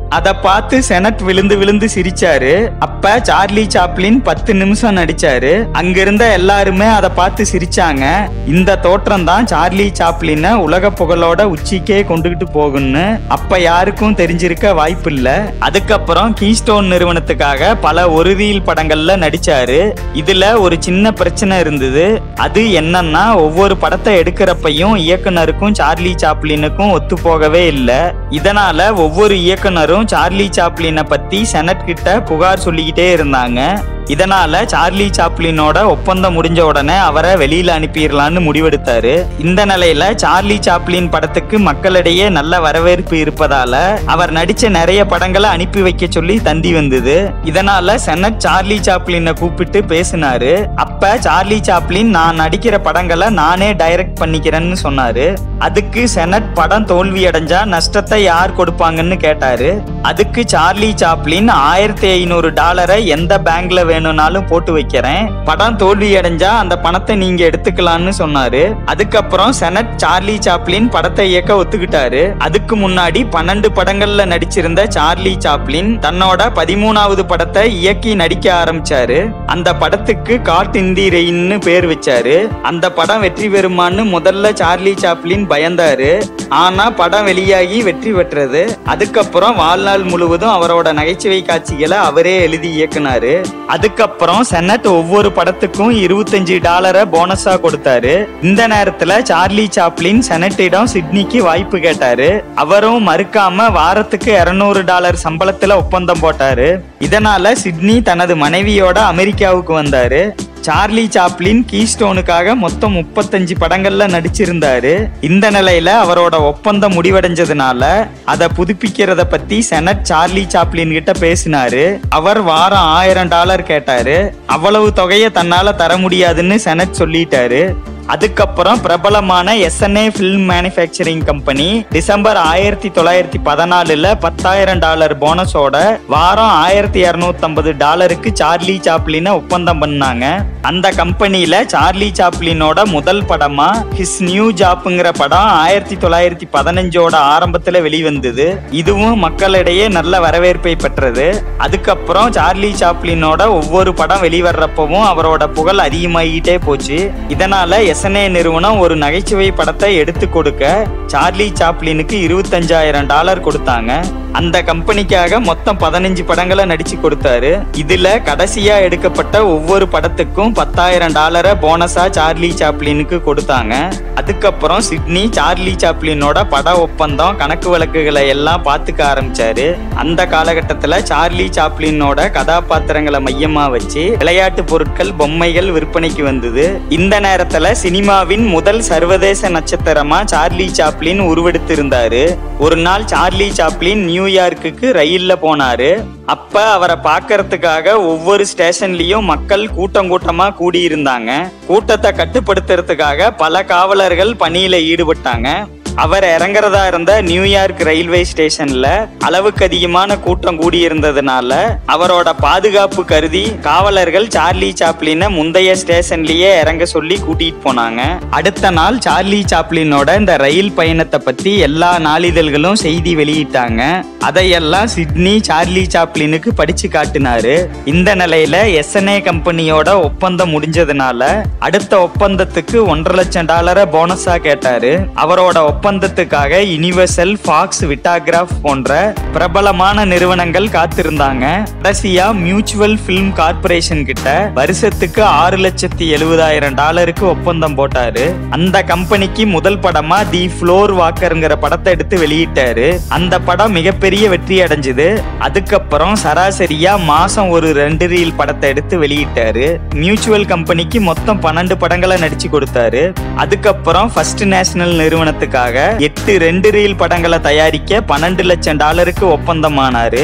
அத பார்த்து செனட் விழுந்து விழுந்து சிரிச்சாரு அப்ப சார்லி சாப்ளின் பத்து நிமிஷம் நடிச்சாரு அங்கிருந்த எல்லாருமே அதை பார்த்து சிரிச்சாங்க இந்த தோற்றம் தான் சார்லி சாப்ளின உலக புகழோட உச்சிக்கே கொண்டுகிட்டு போகும்னு அப்ப யாருக்கும் தெரிஞ்சிருக்க வாய்ப்பு இல்ல அதுக்கப்புறம் கீஸ்டோன் நிறுவனத்துக்காக பல ஒரு ரீல் படங்கள்ல நடிச்சாரு இதுல ஒரு சின்ன பிரச்சனை இருந்தது அது என்னன்னா ஒவ்வொரு படத்தை எடுக்கிறப்பையும் இயக்குனருக்கும் சார்லி சாப்ளினுக்கும் ஒத்து போகவே இல்லை இதனால ஒவ்வொரு இயக்குனரும் சார்லி சாப்ளினை பத்தி செனட் கிட்ட புகார் சொல்லிக்கிட்டே இருந்தாங்க இதனால சார்லி சாப்ளினோட ஒப்பந்தம் முடிஞ்ச உடனே அவரை வெளியில அனுப்பிடலான்னு முடிவெடுத்தாரு இந்த நிலையில சார்லி சாப்ளின் படத்துக்கு மக்களிடையே நல்ல வரவேற்பு இருப்பதால அவர் நடிச்ச நிறைய படங்களை அனுப்பி வைக்க சொல்லி தந்தி வந்தது இதனால செனட் சார்லி சாப்ளினை கூப்பிட்டு பேசினாரு அப்ப சார்லி சாப்ளின் நான் நடிக்கிற படங்களை நானே டைரக்ட் பண்ணிக்கிறேன்னு சொன்னாரு அதுக்கு செனட் படம் தோல்வி அடைஞ்சா நஷ்டத்தை யார் கொடுப்பாங்கன்னு கேட்டாரு அதுக்கு சார்லி சாப்ளின் ஆயிரத்தி ஐநூறு டாலரை எந்த பேங்க்ல வேணும்னாலும் போட்டு வைக்கிறேன் படம் தோல்வி அடைஞ்சா அந்த பணத்தை நீங்க எடுத்துக்கலாம்னு சொன்னாரு அதுக்கப்புறம் செனட் சார்லி சாப்ளின் படத்தை இயக்க ஒத்துக்கிட்டாரு அதுக்கு முன்னாடி பன்னெண்டு படங்கள்ல நடிச்சிருந்த சார்லி சாப்ளின் தன்னோட பதிமூணாவது படத்தை இயக்கி நடிக்க ஆரம்பிச்சாரு அந்த படத்துக்கு காட் இந்தி ரெயின்னு பேர் வச்சாரு அந்த படம் வெற்றி பெறுமான்னு முதல்ல சார்லி சாப்ளின் பயந்தாரு ஆனா படம் வெளியாகி வெற்றி பெற்றது அதுக்கப்புறம் வாழ்நாள் முழுவதும் அவரோட நகைச்சுவை காட்சிகளை அவரே எழுதி இயக்குனாரு அதுக்கப்புறம் செனட் ஒவ்வொரு படத்துக்கும் இருபத்தஞ்சு டாலரை போனஸா கொடுத்தாரு இந்த நேரத்துல சார்லி சாப்ளின் செனட்டிடம் சிட்னிக்கு வாய்ப்பு கேட்டாரு அவரும் மறுக்காம வாரத்துக்கு 200 டாலர் சம்பளத்துல ஒப்பந்தம் போட்டாரு இதனால சிட்னி தனது மனைவியோட அமெரிக்காவுக்கு வந்தாரு சார்லி சாப்ளின் கீஸ்டோனுக்காக மொத்தம் முப்பத்தஞ்சு படங்கள்ல நடிச்சிருந்தாரு இந்த நிலையில அவரோட ஒப்பந்தம் முடிவடைஞ்சதுனால அதை புதுப்பிக்கிறத பத்தி செனட் சார்லி சாப்ளின் கிட்ட பேசினாரு அவர் வாரம் ஆயிரம் டாலர் கேட்டாரு அவ்வளவு தொகையை தன்னால தர முடியாதுன்னு செனட் சொல்லிட்டாரு அதுக்கப்புறம் பிரபலமான Essanay film manufacturing company December ஆயிரத்தி தொள்ளாயிரத்தி பதினாலுல பத்தாயிரம் டாலர் போனஸோட வாரம் ஆயிரத்தி இரநூத்தம்பது டாலருக்கு சார்லி சாப்ளினை ஒப்பந்தம் பண்ணாங்க அந்த கம்பெனியில சார்லி சாப்ளினோட முதல் படமா ஹிஸ் நியூ ஜாப்புங்கிற படம் ஆயிரத்தி தொள்ளாயிரத்தி பதினஞ்சோட ஆரம்பத்துல வெளிவந்தது இதுவும் மக்களிடையே நல்ல வரவேற்பை பெற்றது அதுக்கப்புறம் சார்லி சாப்ளினோட ஒவ்வொரு படம் வெளிவர்றப்பவும் அவரோட புகழ் அதிகமாகிட்டே போச்சு இதனால எஸ்என்ஏ நிறுவனம் ஒரு நகைச்சுவை படத்தை எடுத்து கொடுக்க சார்லி சாப்ளினுக்கு இருபத்தஞ்சாயிரம் டாலர் கொடுத்தாங்க அந்த கம்பெனிக்காக மொத்தம் பதினஞ்சு படங்களை நடிச்சு கொடுத்தாரு இதுல கடைசியா எடுக்கப்பட்ட ஒவ்வொரு படத்துக்கும் பத்தாயிரம் டாலரை போனஸா சார்லி சாப்ளினுக்கு கொடுத்தாங்க அதுக்கப்புறம் சிட்னி சார்லி சாப்ளினோட பட ஒப்பந்தம் கணக்கு வழக்குகளை எல்லாம் பார்த்துக்க ஆரம்பிச்சாரு அந்த காலகட்டத்துல சார்லி சாப்ளினோட கதாபாத்திரங்களை மையமா வச்சு விளையாட்டு பொருட்கள் பொம்மைகள் விற்பனைக்கு வந்தது இந்த நேரத்துல சினிமாவின் முதல் சர்வதேச நட்சத்திரமா சார்லி சாப்ளின் உருவெடுத்திருந்தாரு ஒரு நாள் சார்லி சாப்ளின் நியூயார்க்குக்கு ரயில்ல போனாரு அப்ப அவரை பார்க்கறதுக்காக ஒவ்வொரு ஸ்டேஷன்லயும் மக்கள் கூட்டம் கூட்டமா கூடியிருந்தாங்க கூட்டத்தை கட்டுப்படுத்துறதுக்காக பல காவலர்கள் பணியில ஈடுபட்டாங்க அவர் இறங்குறதா இருந்த நியூயார்க் ரயில்வே ஸ்டேஷன்ல அளவுக்கு அதிகமான கூட்டம் கூடியிருந்ததுனால அவரோட பாதுகாப்பு கருதி காவலர்கள் சார்லி சாப்ளினை முந்தைய ஸ்டேஷன்லயே இறங்க சொல்லி கூட்டிட்டு போனாங்க அடுத்த நாள் சார்லி சாப்ளினோட இந்த ரயில் பயணத்தை பத்தி எல்லா நாளிதழ்களும் செய்தி வெளியிட்டாங்க அதையெல்லாம் சிட்னி சார்லி சாப்ளினுக்கு படிச்சு காட்டினாரு இந்த நிலையில எஸ்என்ஏ கம்பெனியோட ஒப்பந்தம் முடிஞ்சதுனால அடுத்த ஒப்பந்தத்துக்கு ஒன்றரை லட்சம் டாலரை போனஸா கேட்டாரு அவரோட ஒப்பந்தத்துக்காக யுனிவர்சல் ஃபாக்ஸ் விட்டாகிராஃப் போன்ற பிரபலமான நிறுவனங்கள் காத்திருந்தாங்க கடைசியா மியூச்சுவல் பிலிம் கார்பரேஷன் கிட்ட வருஷத்துக்கு ஆறு லட்சத்தி எழுபதாயிரம் டாலருக்கு ஒப்பந்தம் போட்டாரு அந்த கம்பெனிக்கு முதல் படமா தி ஃப்ளோர் வாக்கர்ங்கிற படத்தை எடுத்து வெளியிட்டாரு அந்த படம் மிகப்பெரிய வெற்றி அடைஞ்சது அதுக்கப்புறம் சராசரியா மாசம் ஒரு ரெண்டு ரீல் படத்தை எடுத்து வெளியிட்டாரு மியூச்சுவல் கம்பெனிக்கு மொத்தம் பன்னெண்டு படங்களை நடிச்சு கொடுத்தாரு அதுக்கப்புறம் ஃபர்ஸ்ட் நேஷனல் நிறுவனத்துக்காக எட்டு ரெண்டு ரீல் படங்களை தயாரிக்க பன்னெண்டு லட்சம் டாலருக்கு ஒப்பந்தமானாரு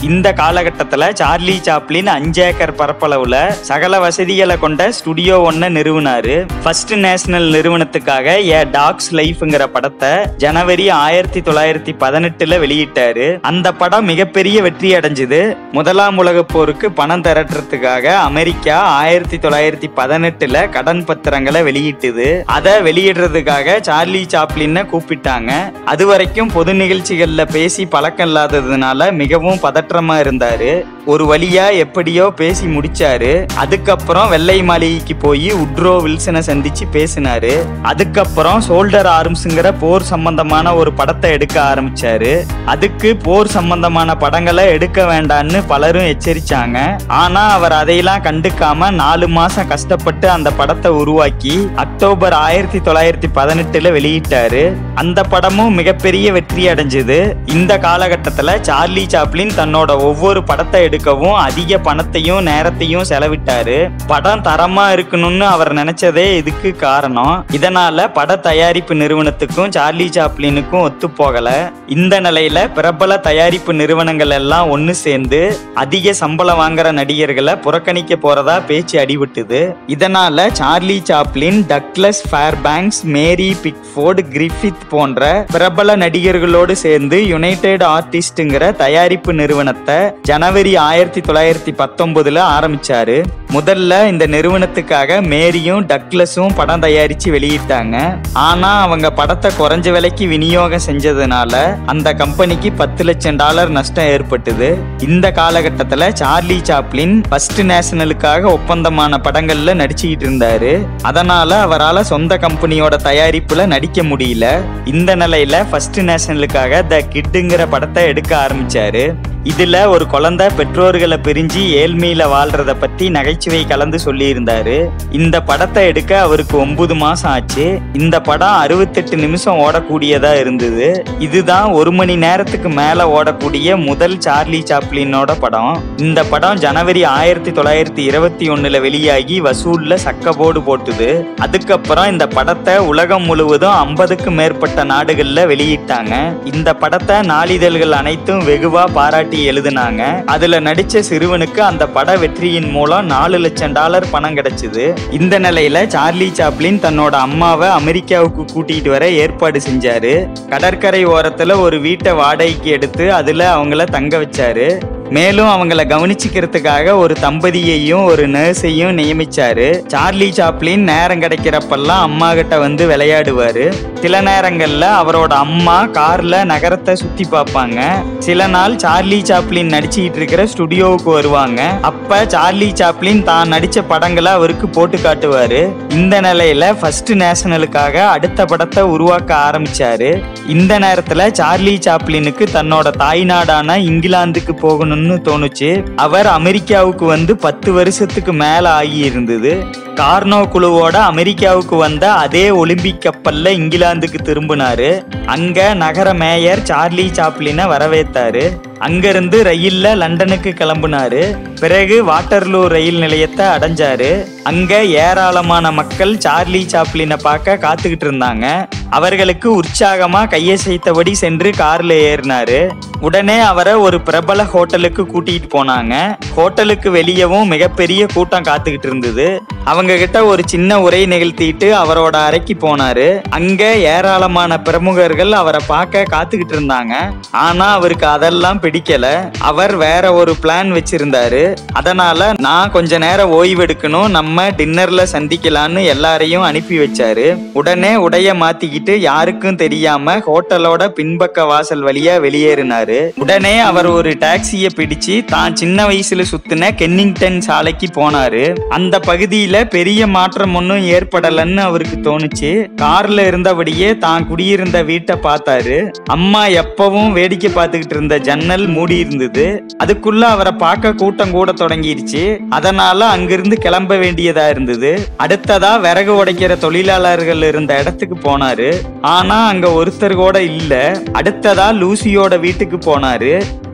இந்த காலகட்டத்துல சார்லி சாப்ளின் அஞ்சு ஏக்கர் பரப்பளவுல சகல வசதிகளை கொண்ட ஸ்டுடியோ ஒன்ன நிறுவினாரு ஃபர்ஸ்ட் நேஷனல் நிறுவனத்துக்காக ஏ டாக்ஸ் லைஃப்ங்கிற படத்தை ஜனவரி ஆயிரத்தி தொள்ளாயிரத்தி பதினெட்டுல வெளியிட்டாரு அந்த படம் மிகப்பெரிய வெற்றி அடைஞ்சது முதலாம் உலகப் போருக்கு பணம் திரட்டுறதுக்காக அமெரிக்கா ஆயிரத்தி தொள்ளாயிரத்தி பதினெட்டுல கடன் பத்திரங்களை வெளியிட்டுது அதை வெளியிடுறதுக்காக சார்லி சாப்ளின்ன கூப்பிட்டாங்க அது வரைக்கும் பொது நிகழ்ச்சிகள்ல பேசி பழக்கம் இல்லாததுனால மிகவும் பதற்றமா இருந்தாரு ஒரு வழியா எப்படியோ பேசி முடிச்சாரு அதுக்கப்புறம் வெள்ளை மாளிகைக்கு போய் உட்ரோ வில்சனை சந்திச்சு பேசினாரு அதுக்கப்புறம் சோல்டர் ஆர்ம்ஸ்ங்கிற போர் சம்பந்தமான ஒரு படத்தை எடுக்க ஆரம்பிச்சாரு அதுக்கு போர் சம்பந்தமான படங்களை எடுக்க வேண்டான்னு பலரும் எச்சரிச்சாங்க ஆனா அவர் அதையெல்லாம் கண்டுக்காம நாலு மாசம் கஷ்டப்பட்டு அந்த படத்தை உருவாக்கி அக்டோபர் ஆயிரத்தி தொள்ளாயிரத்தி பதினெட்டுல வெளியிட்டாரு அந்த படமும் மிகப்பெரிய வெற்றி அடைஞ்சது இந்த காலகட்டத்துல சார்லி சாப்ளின் தன்னோட ஒவ்வொரு படத்தை எடுக்கவும் அதிக பணத்தையும் நேரத்தையும் செலவிட்டாரு படம் தரமா இருக்கணும்னு அவர் நினைச்சதே இதுக்கு காரணம் இதனால பட தயாரிப்பு நிறுவனத்துக்கும் சார்லி சாப்ளினுக்கும் ஒத்து போகல இந்த நிலையில பிரபல தயாரிப்பு நிறுவனங்கள் எல்லாம் ஒன்னு சேர்ந்து அதிக சம்பளம் வாங்குற நடிகர்களை புறக்கணிக்க போறதா பேச்சு அடிபட்டுது இதனால Charlie Chaplin Douglas Fairbanks Mary Pickford Griffith போன்ற பிரபல நடிகர்களோடு சேர்ந்து யுனைடெட் ஆர்டிஸ்ட்ங்கிற தயாரிப்பு நிறுவனத்தை ஜனவரி ஆயிரத்தி தொள்ளாயிரத்தி பத்தொன்பதுல ஆரம்பிச்சாரு முதல்ல இந்த நிறுவனத்துக்காக மேரியும் டக்லஸும் படம் தயாரிச்சு வெளியிட்டாங்க ஆனா அவங்க படத்தை குறைஞ்ச விலைக்கு விநியோகம் செஞ்சதுனால அந்த கம்பெனிக்கு பத்து லட்சம் டாலர் நஷ்டம் ஏற்பட்டது இந்த காலகட்டத்துல சார்லி சாப்ளின் ஃபர்ஸ்ட் நேஷனலுக்காக ஒப்பந்தமான படங்கள்ல நடிச்சுக்கிட்டு இருந்தாரு அதனால அவரால் சொந்த கம்பெனியோட தயாரிப்புல நடிக்க முடியல இந்த நிலையில ஃபர்ஸ்ட் நேஷனலுக்காக த கிட்டுங்கிற படத்தை எடுக்க ஆரம்பிச்சாரு இதுல ஒரு குழந்தை பெற்றோர்களை பிரிஞ்சு ஏழ்மையில வாழ்றத பத்தி நகைச்சுவை கலந்து சொல்லியிருந்தாரு இந்த படத்தை எடுக்க அவருக்கு ஒன்பது மாசம் ஆச்சு இந்த படம் அறுபத்தெட்டு நிமிஷம் ஓடக்கூடியதா இருந்தது இதுதான் ஒரு மணி நேரத்துக்கு மேல ஓடக்கூடிய முதல் சார்லி சாப்ளினோட படம் இந்த படம் ஜனவரி ஆயிரத்தி தொள்ளாயிரத்தி இருபத்தி ஒண்ணுல வெளியாகி வசூல்ல சக்கபோடு போட்டுது அதுக்கப்புறம் இந்த படத்தை உலகம் முழுவதும் ஐம்பதுக்கும் மேற்பட்ட நாடுகள்ல வெளியிட்டாங்க இந்த படத்தை நாளிதழ்கள் அனைத்தும் வெகுவா பாராட்டி எழுதினாங்க அதுல நடிச்ச சிறுவனுக்கு அந்த பட வெற்றியின் மூலம் நாலு லட்சம் டாலர் பணம் கிடைச்சது இந்த நிலையில சார்லி சாப்ளின் தன்னோட அம்மாவை அமெரிக்காவுக்கு கூட்டிட்டு வர ஏற்பாடு செஞ்சாரு கடற்கரை ஓரத்துல ஒரு வீட்டை வாடகைக்கு எடுத்து அதுல அவங்கள தங்க வச்சாரு மேலும் அவங்கள கவனிச்சுக்கிறதுக்காக ஒரு தம்பதியையும் ஒரு நர்ஸையும் நியமிச்சாரு சார்லி சாப்ளின் நேரம் கிடைக்கிறப்பெல்லாம் அம்மா கிட்ட வந்து விளையாடுவாரு சில நேரங்கள்ல அவரோட அம்மா கார்ல நகரத்தை சுத்தி பார்ப்பாங்க சில நாள் சார்லி சாப்ளின் நடிச்சுக்கிட்டு இருக்கிற ஸ்டுடியோவுக்கு வருவாங்க அப்ப சார்லி சாப்ளின் தான் நடிச்ச படங்களை அவருக்கு போட்டு காட்டுவாரு இந்த நிலையில ஃபர்ஸ்ட் நேஷனலுக்காக அடுத்த படத்தை உருவாக்க ஆரம்பிச்சாரு இந்த நேரத்துல சார்லி சாப்ளினுக்கு தன்னோட தாய்நாடான இங்கிலாந்துக்கு போகணும்னு தோணுச்சு அவர் அமெரிக்காவுக்கு வந்து பத்து வருஷத்துக்கு மேல ஆகி இருந்தது கார்னோ குழுவோட அமெரிக்காவுக்கு வந்த அதே ஒலிம்பிக் கப்பல்ல இங்கிலாந்துக்கு திரும்பினாரு அங்க நகர மேயர் சார்லி சாப்ளினை வரவேத்தாரு அங்கிருந்து ரயில்ல லண்டனுக்கு கிளம்புனாரு பிறகு வாட்டர்லூ ரயில் நிலையத்தை அடைஞ்சாரு அங்க ஏராளமான மக்கள் சார்லி சாப்ளினை பார்க்க காத்துக்கிட்டு இருந்தாங்க அவர்களுக்கு உற்சாகமா கையசைத்தபடி சென்று கார்ல ஏறினாரு உடனே அவரை ஒரு பிரபல ஹோட்டலுக்கு கூட்டிட்டு போனாங்க ஹோட்டலுக்கு வெளியவும் மிகப்பெரிய கூட்டம் காத்துக்கிட்டு இருந்தது அவங்க கிட்ட ஒரு சின்ன உரை நிகழ்த்திட்டு அவரோட அறைக்கு போனாரு அங்க ஏராளமான பிரமுகர்கள் அவரை பார்க்க காத்துக்கிட்டு இருந்தாங்க ஆனா அவருக்கு அதெல்லாம் பிடிக்கல அவர் வேற ஒரு பிளான் வச்சிருந்தாரு அதனால நான் கொஞ்ச நேரம் ஓய்வு எடுக்கணும் நம்ம டின்னர்ல சந்திக்கலாம்னு எல்லாரையும் அனுப்பி வச்சாரு உடனே உடைய மாத்திக்கிட்டு யாருக்கும் தெரியாம ஹோட்டலோட பின்பக்க வாசல் வழியா வெளியேறினாரு உடனே அவர் ஒரு டாக்ஸிய பிடிச்சு தான் சின்ன வயசுல சுத்தின கென்னிங்டன் சாலைக்கு போனாரு அந்த பகுதியில பெரிய மாற்றம் ஒன்றும் ஏற்படலன்னு அவருக்கு தோணுச்சு கார்ல இருந்தபடியே தான் குடியிருந்த வீட்டை பார்த்தாரு அம்மா எப்பவும் வேடிக்கை பார்த்துக்கிட்டு இருந்த ஜன்னல் மூடி இருந்தது அதுக்குள்ள அவரை பார்க்க கூட்டம் கூட தொடங்கிருச்சு அதனால அங்கிருந்து கிளம்ப வேண்டியதா இருந்தது அடுத்ததா விறகு உடைக்கிற தொழிலாளர்கள் இருந்த இடத்துக்கு போனாரு ஆனா அங்க ஒருத்தர் கூட இல்ல அடுத்ததா லூசியோட வீட்டுக்கு போனாரு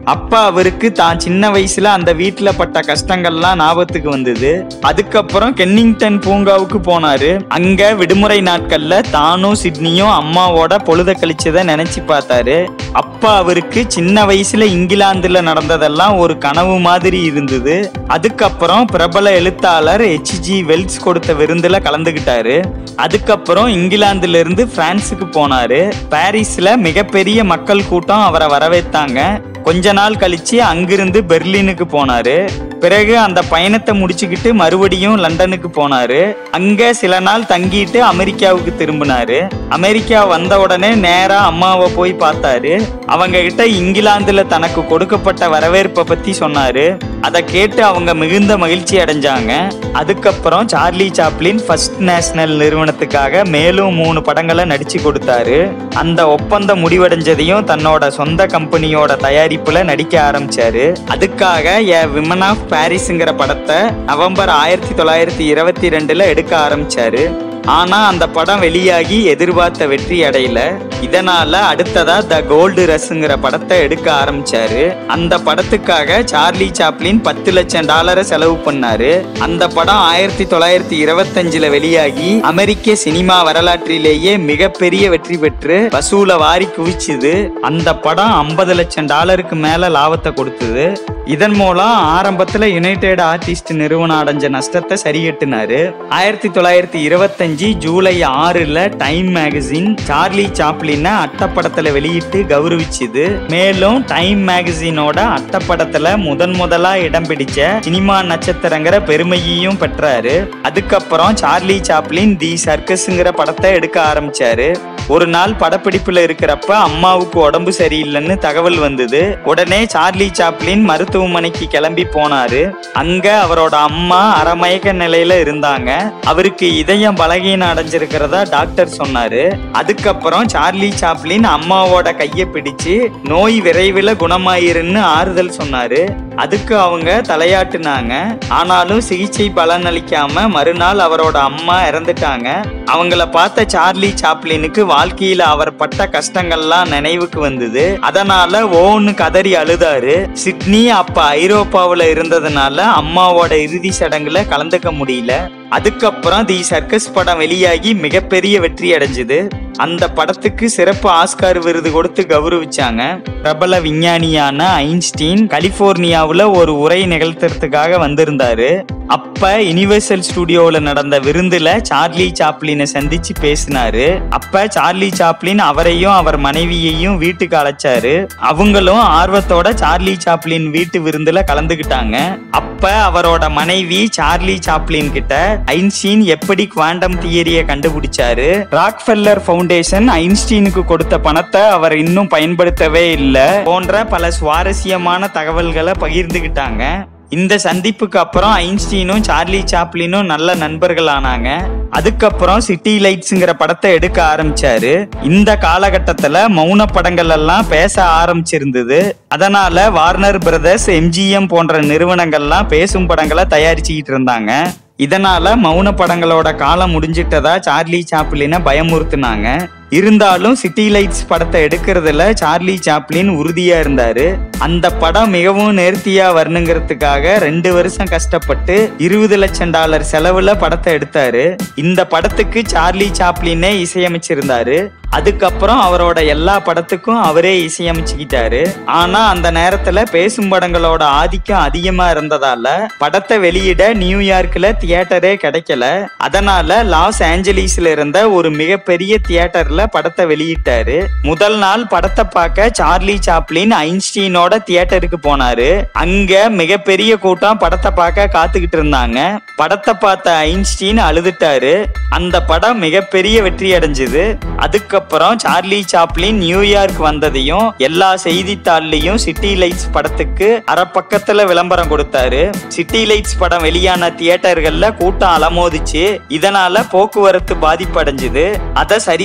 அப்ப அவருக்கு தான் சின்ன வயசுல அந்த வீட்டுல பட்ட கஷ்டங்கள்லாம் ஞாபகத்துக்கு வந்தது அதுக்கப்புறம் கென்னிங்டன் பூங்காவுக்கு போனாரு அங்க விடுமுறை நாட்கள்ல தானும் சிட்னியும் அம்மாவோட பொழுத கழிச்சதை நினைச்சு பார்த்தாரு அப்ப அவருக்கு சின்ன வயசுல இங்கிலாந்துல நடந்ததெல்லாம் ஒரு கனவு மாதிரி இருந்தது அதுக்கப்புறம் பிரபல எழுத்தாளர் ஹெச்ஜி வெல்ஸ் கொடுத்த விருந்துல கலந்துகிட்டாரு அதுக்கப்புறம் இங்கிலாந்துல இருந்து பிரான்சுக்கு போனாரு பாரிஸ்ல மிகப்பெரிய மக்கள் கூட்டம் அவரை வரவேத்தாங்க கொஞ்ச நாள் கழிச்சு அங்கிருந்து பெர்லினுக்கு போனாரு பிறகு அந்த பயணத்தை முடிச்சுக்கிட்டு மறுபடியும் லண்டனுக்கு போனாரு அங்க சில நாள் தங்கிட்டு அமெரிக்காவுக்கு திரும்பினாரு அமெரிக்கா வந்த உடனே நேரா அம்மாவை போய் பார்த்தாரு அவங்க கிட்ட இங்கிலாந்துல தனக்கு கொடுக்கப்பட்ட வரவேற்பை பத்தி சொன்னாரு அதை கேட்டு அவங்க மிகுந்த மகிழ்ச்சி அடைஞ்சாங்க அதுக்கப்புறம் சார்லி சாப்ளின் ஃபர்ஸ்ட் நேஷனல் நிறுவனத்துக்காக மேலும் மூணு படங்களை நடிச்சு கொடுத்தாரு அந்த ஒப்பந்தம் முடிவடைஞ்சதையும் தன்னோட சொந்த கம்பெனியோட தயாரிப்புல நடிக்க ஆரம்பிச்சாரு அதுக்காக எ விமன் ஆஃப் பாரிஸ்ங்கிற படத்தை நவம்பர் ஆயிரத்தி தொள்ளாயிரத்தி இருபத்தி ரெண்டுல எடுக்க ஆரம்பிச்சாரு ஆனா அந்த படம் வெளியாகி எதிர்பார்த்த வெற்றி அடையல இதனால அடுத்ததா த கோல்டு ரஸ்ங்கிற படத்தை எடுக்க ஆரம்பிச்சாரு அந்த படத்துக்காக சார்லி சாப்ளின் பத்து லட்சம் டாலரை செலவு பண்ணாரு அந்த படம் ஆயிரத்தி தொள்ளாயிரத்தி இருபத்தஞ்சுல வெளியாகி அமெரிக்க சினிமா வரலாற்றிலேயே மிகப்பெரிய வெற்றி பெற்று வசூல வாரி குவிச்சுது அந்த படம் ஐம்பது லட்சம் டாலருக்கு மேல லாபத்தை கொடுத்தது இதன் மூலம் ஆரம்பத்துல யுனைடெட் ஆர்டிஸ்ட் நிறுவனம் அடைஞ்ச நஷ்டத்தை சரிகட்டினாரு ஆயிரத்தி தொள்ளாயிரத்தி இருபத்தஞ்சு ஜூலை ஆறுல டைம் மேகசின் சார்லி சாப்ளின அட்டப்படத்துல வெளியிட்டு கௌரவிச்சுது மேலும் டைம் மேகசினோட அட்டப்படத்துல முதன் முதலா இடம் பிடிச்ச சினிமா நட்சத்திரங்கிற பெருமையையும் பெற்றாரு அதுக்கப்புறம் சார்லி சாப்ளின் தி சர்க்கஸ்ங்கிற படத்தை எடுக்க ஆரம்பிச்சாரு ஒரு நாள் படப்பிடிப்புல இருக்கிறப்ப அம்மாவுக்கு உடம்பு சரியில்லைன்னு தகவல் வந்தது உடனே சார்லி சாப்ளின் மருத்துவமனைக்கு கிளம்பி போனாரு அங்க அவரோட அம்மா அறமயக்க நிலையில இருந்தாங்க அவருக்கு இதயம் பலகீனம் அடைஞ்சிருக்கிறதா டாக்டர் சொன்னாரு அதுக்கப்புறம் சார்லி சாப்ளின் அம்மாவோட கைய பிடிச்சு நோய் விரைவில் குணமாயிருன்னு ஆறுதல் சொன்னாரு அதுக்கு அவங்க தலையாட்டுனாங்க ஆனாலும் சிகிச்சை பலனளிக்காம மறுநாள் அவரோட அம்மா இறந்துட்டாங்க அவங்கள பார்த்த சார்லி சாப்ளினுக்கு வாழ்க்கையில அவர் பட்ட கஷ்டங்கள்லாம் நினைவுக்கு வந்தது அதனால ஓன்னு கதறி அழுதாரு சிட்னி அப்ப ஐரோப்பாவுல இருந்ததுனால அம்மாவோட இறுதி சடங்குல கலந்துக்க முடியல அதுக்கப்புறம் தி சர்க்கஸ் படம் வெளியாகி மிகப்பெரிய வெற்றி அடைஞ்சது அந்த படத்துக்கு சிறப்பு ஆஸ்கார் விருது கொடுத்து கௌரவிச்சாங்க பிரபல விஞ்ஞானியான ஐன்ஸ்டீன் கலிபோர்னியாவுல ஒரு உரை நிகழ்த்துறதுக்காக வந்திருந்தாரு அப்ப யுனிவர்சல் ஸ்டுடியோல நடந்த விருந்துல சார்லி சாப்ளினை சந்திச்சு பேசினாரு அப்ப சார்லி சாப்ளின் அவரையும் அவர் மனைவியையும் வீட்டுக்கு அழைச்சாரு அவங்களும் ஆர்வத்தோட சார்லி சாப்ளின் வீட்டு விருந்துல கலந்துக்கிட்டாங்க அப்ப அவரோட மனைவி சார்லி சாப்ளின் கிட்ட ஐன்ஸ்டீன் எப்படி குவாண்டம் தியரியை கண்டுபிடிச்சாரு ராக்ஃபெல்லர் ஃபவுண்டேஷன் ஐன்ஸ்டீனுக்கு கொடுத்த பணத்தை அவர் இன்னும் பயன்படுத்தவே இல்லை போன்ற பல சுவாரஸ்யமான தகவல்களை பகிர்ந்துகிட்டாங்க இந்த சந்திப்புக்கு அப்புறம் ஐன்ஸ்டீனும் சார்லி சாப்ளினும் நல்ல நண்பர்கள் ஆனாங்க அதுக்கப்புறம் சிட்டி லைட்ஸ்ங்கிற படத்தை எடுக்க ஆரம்பிச்சாரு இந்த காலகட்டத்துல மௌன படங்கள் எல்லாம் பேச ஆரம்பிச்சிருந்தது அதனால வார்னர் பிரதர்ஸ் எம்ஜிஎம் போன்ற நிறுவனங்கள்லாம் பேசும் படங்களை தயாரிச்சுக்கிட்டு இருந்தாங்க இதனால மௌன படங்களோட காலம் முடிஞ்சிட்டதா சார்லி சாப்ளினை பயமுறுத்துனாங்க இருந்தாலும் சிட்டி லைட்ஸ் படத்தை எடுக்கிறதுல சார்லி சாப்ளின் உறுதியா இருந்தாரு அந்த படம் மிகவும் நேர்த்தியா வரணுங்கிறதுக்காக ரெண்டு வருஷம் கஷ்டப்பட்டு இருபது லட்சம் டாலர் செலவுல படத்தை எடுத்தாரு இந்த படத்துக்கு சார்லி சாப்ளினே இசையமைச்சிருந்தாரு அதுக்கப்புறம் அவரோட எல்லா படத்துக்கும் அவரே இசையமைச்சுக்கிட்டாரு ஆனா அந்த நேரத்துல பேசும் படங்களோட ஆதிக்கம் அதிகமா இருந்ததால படத்தை வெளியிட நியூயார்க்ல தியேட்டரே கிடைக்கல அதனால லாஸ் ஏஞ்சலீஸ்ல இருந்த ஒரு மிகப்பெரிய தியேட்டர்ல படத்தை வெளியிட்டாரு முதல் நாள் படத்தை பார்க்க சார்லி சாப்ளின் ஐன்ஸ்டீனோட தியேட்டருக்கு போனாரு அங்க மிகப்பெரிய கூட்டம் படத்தை பார்க்க காத்துக்கிட்டு இருந்தாங்க படத்தை பார்த்த ஐன்ஸ்டீன் அழுதுட்டாரு அந்த படம் மிகப்பெரிய வெற்றி அடைஞ்சது அதுக்கப்புறம் சார்லி சாப்ளின் நியூயார்க் வந்ததையும் எல்லா செய்தித்தாள்லயும் சிட்டி லைட்ஸ் படத்துக்கு அரை பக்கத்துல விளம்பரம் கொடுத்தாரு சிட்டி லைட்ஸ் படம் வெளியான தியேட்டர்கள்ல கூட்டம் அலமோதிச்சு இதனால போக்குவரத்து பாதிப்படைஞ்சது அதை சரி செய்யறதுக்கு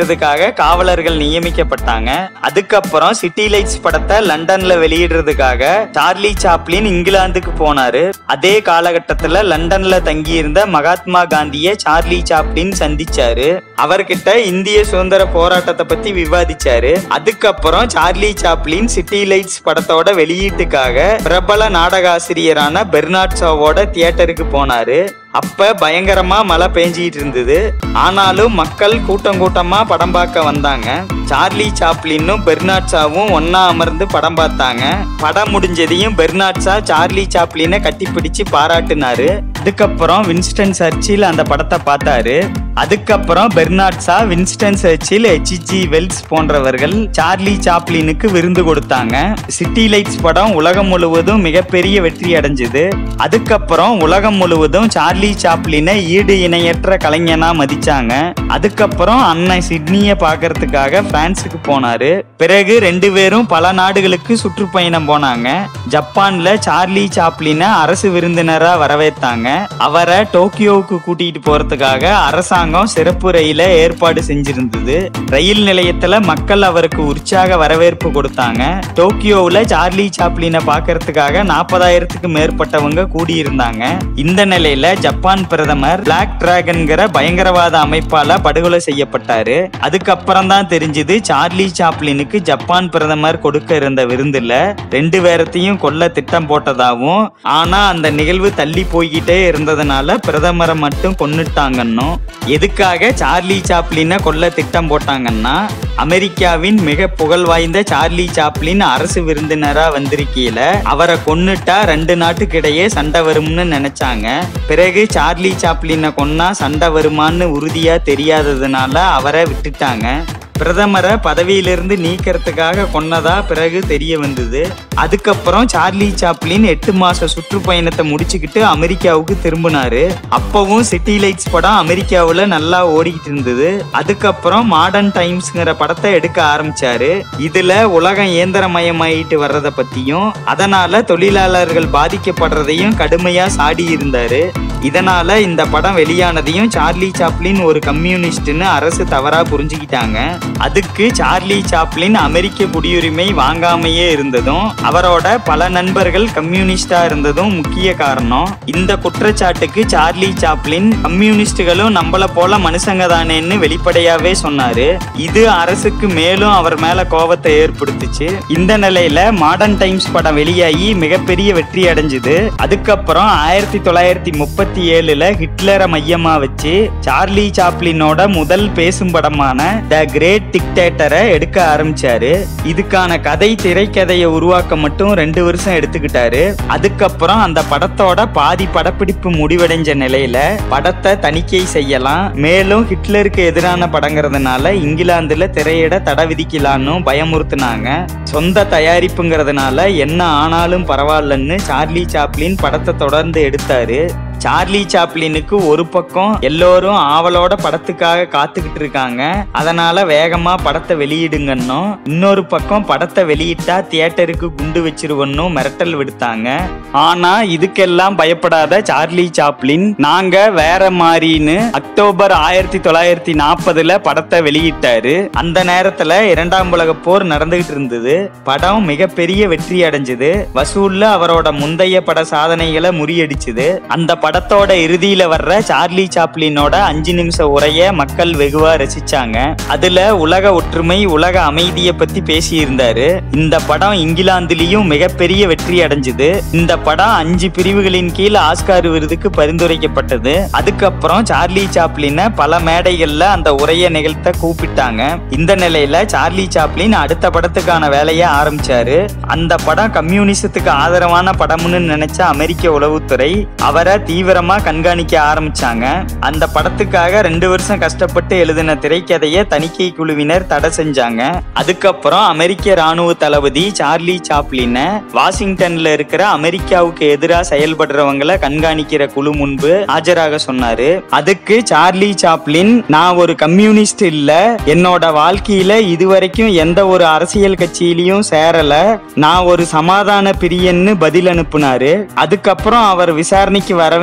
வெளியிடுறதுக்காக காவலர்கள் நியமிக்கப்பட்டாங்க அதுக்கப்புறம் சிட்டி லைட்ஸ் படத்தை லண்டன்ல வெளியிடுறதுக்காக சார்லி சாப்ளின் இங்கிலாந்துக்கு போனாரு அதே காலகட்டத்துல லண்டன்ல தங்கியிருந்த மகாத்மா காந்திய சார்லி சாப்ளின் சந்திச்சாரு அவர்கிட்ட இந்திய சுதந்திர போராட்டத்தை பத்தி விவாதிச்சாரு அதுக்கப்புறம் சார்லி சாப்ளின் சிட்டி லைட்ஸ் படத்தோட வெளியீட்டுக்காக பிரபல நாடகாசிரியரான பெர்னாட் ஷாவோட தியேட்டருக்கு போனாரு அப்ப பயங்கரமா மழை பெஞ்சிட்டு இருந்தது ஆனாலும் மக்கள் கூட்டம் கூட்டமா படம் பார்க்க வந்தாங்க சார்லி சாப்ளினும் பெர்னாட் ஷாவும் ஒன்னா அமர்ந்து படம் பார்த்தாங்க படம் முடிஞ்சதையும் பெர்னாட் ஷா சார்லி சாப்ளினை கட்டிப்பிடிச்சு பாராட்டினாரு அதுக்கப்புறம் வின்ஸ்டன் சர்ச்சில் அந்த படத்தை பார்த்தாரு அதுக்கப்புறம் Bernard Shaw Winston Churchill H G Wells போன்றவர்கள் சார்லி சாப்ளினுக்கு விருந்து கொடுத்தாங்க சிட்டி லைட்ஸ் படம் உலகம் முழுவதும் மிகப்பெரிய வெற்றி அடைஞ்சது அதுக்கப்புறம் உலகம் முழுவதும் சார்லி சாப்ளினை ஈடு இணையற்ற கலைஞனா மதிச்சாங்க அதுக்கப்புறம் அண்ணன் சிட்னிய பார்க்கறதுக்காக பிரான்ஸுக்கு போனாரு பிறகு ரெண்டு பேரும் பல நாடுகளுக்கு சுற்றுப்பயணம் போனாங்க ஜப்பான்ல சார்லி சாப்ளினை அரசு விருந்தினரா வரவேத்தாங்க அவரை டோக்கியோவுக்கு கூட்டிட்டு போறதுக்காக அரசாங்கம் சிறப்பு ரயில ஏற்பாடு செஞ்சிருந்தது ரயில் நிலையத்துல மக்கள் அவருக்கு உற்சாக வரவேற்பு கொடுத்தாங்க டோக்கியோவுல சார்லி சாப்ளினை பார்க்கறதுக்காக நாற்பதாயிரத்துக்கு மேற்பட்டவங்க கூடியிருந்தாங்க இந்த நிலையில ஜப்பான் பிரதமர் பிளாக் டிராகன்கிற பயங்கரவாத அமைப்பால படுகொலை செய்யப்பட்டாரு அதுக்கப்புறம் தான் தெரிஞ்சது சார்லி சாப்ளினுக்கு ஜப்பான் பிரதமர் கொடுக்க இருந்த விருந்துல ரெண்டு பேரத்தையும் கொல்ல திட்டம் போட்டதாவும் ஆனா அந்த நிகழ்வு தள்ளி போய்கிட்டே இருந்ததுனால பிரதமரை மட்டும் கொன்னுட்டாங்கன்னும் எதுக்காக சார்லி சாப்ளினை கொல்ல திட்டம் போட்டாங்கன்னா அமெரிக்காவின் மிக புகழ் வாய்ந்த சார்லி சாப்ளின் அரசு விருந்தினரா வந்திருக்கையில அவரை கொன்னுட்டா ரெண்டு நாட்டுக்கிடையே சண்டை வரும்னு நினைச்சாங்க பிறகு சார்லி சாப்ளினை கொன்னா சண்டை வருமான்னு உறுதியா தெரியாததுனால அவரை விட்டுட்டாங்க பிரதமரை பதவியிலிருந்து நீக்கிறதுக்காக கொன்னதா பிறகு தெரிய வந்தது அதுக்கப்புறம் சார்லி சாப்ளின் எட்டு மாச சுற்றுப்பயணத்தை முடிச்சுக்கிட்டு அமெரிக்காவுக்கு திரும்பினாரு அப்பவும் சிட்டி லைட்ஸ் படம் அமெரிக்காவுல நல்லா ஓடிக்கிட்டு இருந்தது அதுக்கப்புறம் மாடர்ன் டைம்ஸ்ங்கிற படத்தை எடுக்க ஆரம்பிச்சாரு இதுல உலகம் இயந்திரமயமாயிட்டு வர்றத பத்தியும் அதனால தொழிலாளர்கள் பாதிக்கப்படுறதையும் கடுமையா சாடி இருந்தாரு இதனால இந்த படம் வெளியானதையும் சார்லி சாப்ளின் ஒரு கம்யூனிஸ்ட்னு அரசு தவறா புரிஞ்சுக்கிட்டாங்க அதுக்கு சார்லி சாப்ளின் அமெரிக்க குடியுரிமை வாங்காமையே இருந்ததும் அவரோட பல நண்பர்கள் கம்யூனிஸ்டா இருந்ததும் முக்கிய காரணம் இந்த குற்றச்சாட்டுக்கு சார்லி சாப்ளின் கம்யூனிஸ்டுகளும் நம்மள போல மனுஷங்க தானேன்னு வெளிப்படையாவே சொன்னாரு இது அரசுக்கு மேலும் அவர் மேல கோபத்தை ஏற்படுத்துச்சு இந்த நிலையில மாடர்ன் டைம்ஸ் படம் வெளியாகி மிகப்பெரிய வெற்றி அடைஞ்சது அதுக்கப்புறம் ஆயிரத்தி தொள்ளாயிரத்தி முப்பத்தி ஏழுல ஹிட்லரை மையமா வச்சு சார்லி சாப்ளினோட முதல் பேசும் படமான த கிரேட் டிக்டேட்டரை எடுக்க ஆரம்பிச்சாரு இதுக்கான கதை திரைக்கதையை உருவாக்க மட்டும் ரெண்டு வருஷம் எடுத்துக்கிட்டாரு அதுக்கப்புறம் அந்த படத்தோட பாதி படப்பிடிப்பு முடிவடைஞ்ச நிலையில படத்தை தணிக்கை செய்யலாம் மேலும் ஹிட்லருக்கு எதிரான படங்கிறதுனால இங்கிலாந்துல திரையிட தடை விதிக்கலான்னு பயமுறுத்துனாங்க சொந்த தயாரிப்புங்கிறதுனால என்ன ஆனாலும் பரவாயில்லன்னு சார்லி சாப்ளின் படத்தை தொடர்ந்து எடுத்தாரு சார்லி சாப்ளினுக்கு ஒரு பக்கம் எல்லோரும் ஆவலோட படத்துக்காக காத்துக்கிட்டு இருக்காங்க அதனால வேகமா படத்தை வெளியிடுங்கன்னும் இன்னொரு பக்கம் படத்தை வெளியிட்டா தியேட்டருக்கு குண்டு வச்சிருவன்னும் மிரட்டல் விடுத்தாங்க ஆனா இதுக்கெல்லாம் பயப்படாத சார்லி சாப்ளின் நாங்க வேற மாதிரின்னு அக்டோபர் ஆயிரத்தி தொள்ளாயிரத்தி நாற்பதுல படத்தை வெளியிட்டாரு அந்த நேரத்துல இரண்டாம் உலக போர் நடந்துகிட்டு இருந்தது படம் மிகப்பெரிய வெற்றி அடைஞ்சது வசூல்ல அவரோட முந்தைய பட சாதனைகளை முறியடிச்சது அந்த படத்தோட இறுதியில வர்ற சார்லி சாப்ளினோட அஞ்சு நிமிஷ உரைய மக்கள் வெகுவா ரசிச்சாங்க அதுல உலக ஒற்றுமை உலக அமைதியை பத்தி பேசியிருந்தாரு இந்த படம் இங்கிலாந்துலயும் மிகப்பெரிய வெற்றி அடைஞ்சது இந்த படம் அஞ்சு பிரிவுகளின் கீழ் ஆஸ்கார் விருதுக்கு பரிந்துரைக்கப்பட்டது அதுக்கப்புறம் சார்லி சாப்ளினை பல மேடைகள்ல அந்த உரையை நிகழ்த்த கூப்பிட்டாங்க இந்த நிலையில சார்லி சாப்ளின் அடுத்த படத்துக்கான வேலையை ஆரம்பிச்சாரு அந்த படம் கம்யூனிசத்துக்கு ஆதரவான படம்னு நினைச்ச அமெரிக்க உளவுத்துறை அவரை தீவிரமா கண்காணிக்க ஆரம்பிச்சாங்க அந்த படத்துக்காக ரெண்டு வருஷம் கஷ்டப்பட்டு எழுதின திரைக்கதையை தணிக்கை குழுவினர் தடை செஞ்சாங்க அதுக்கப்புறம் அமெரிக்க ராணுவ தளபதி சார்லி சாப்ளினை வாஷிங்டன்ல இருக்கிற அமெரிக்காவுக்கு எதிராக செயல்படுறவங்களை கண்காணிக்கிற குழு முன்பு ஆஜராக சொன்னாரு அதுக்கு சார்லி சாப்ளின் நான் ஒரு கம்யூனிஸ்ட் இல்ல என்னோட வாழ்க்கையில இதுவரைக்கும் எந்த ஒரு அரசியல் கட்சியிலையும் சேரல நான் ஒரு சமாதான பிரியன்னு பதில் அனுப்புனாரு அதுக்கப்புறம் அவர் விசாரணைக்கு வர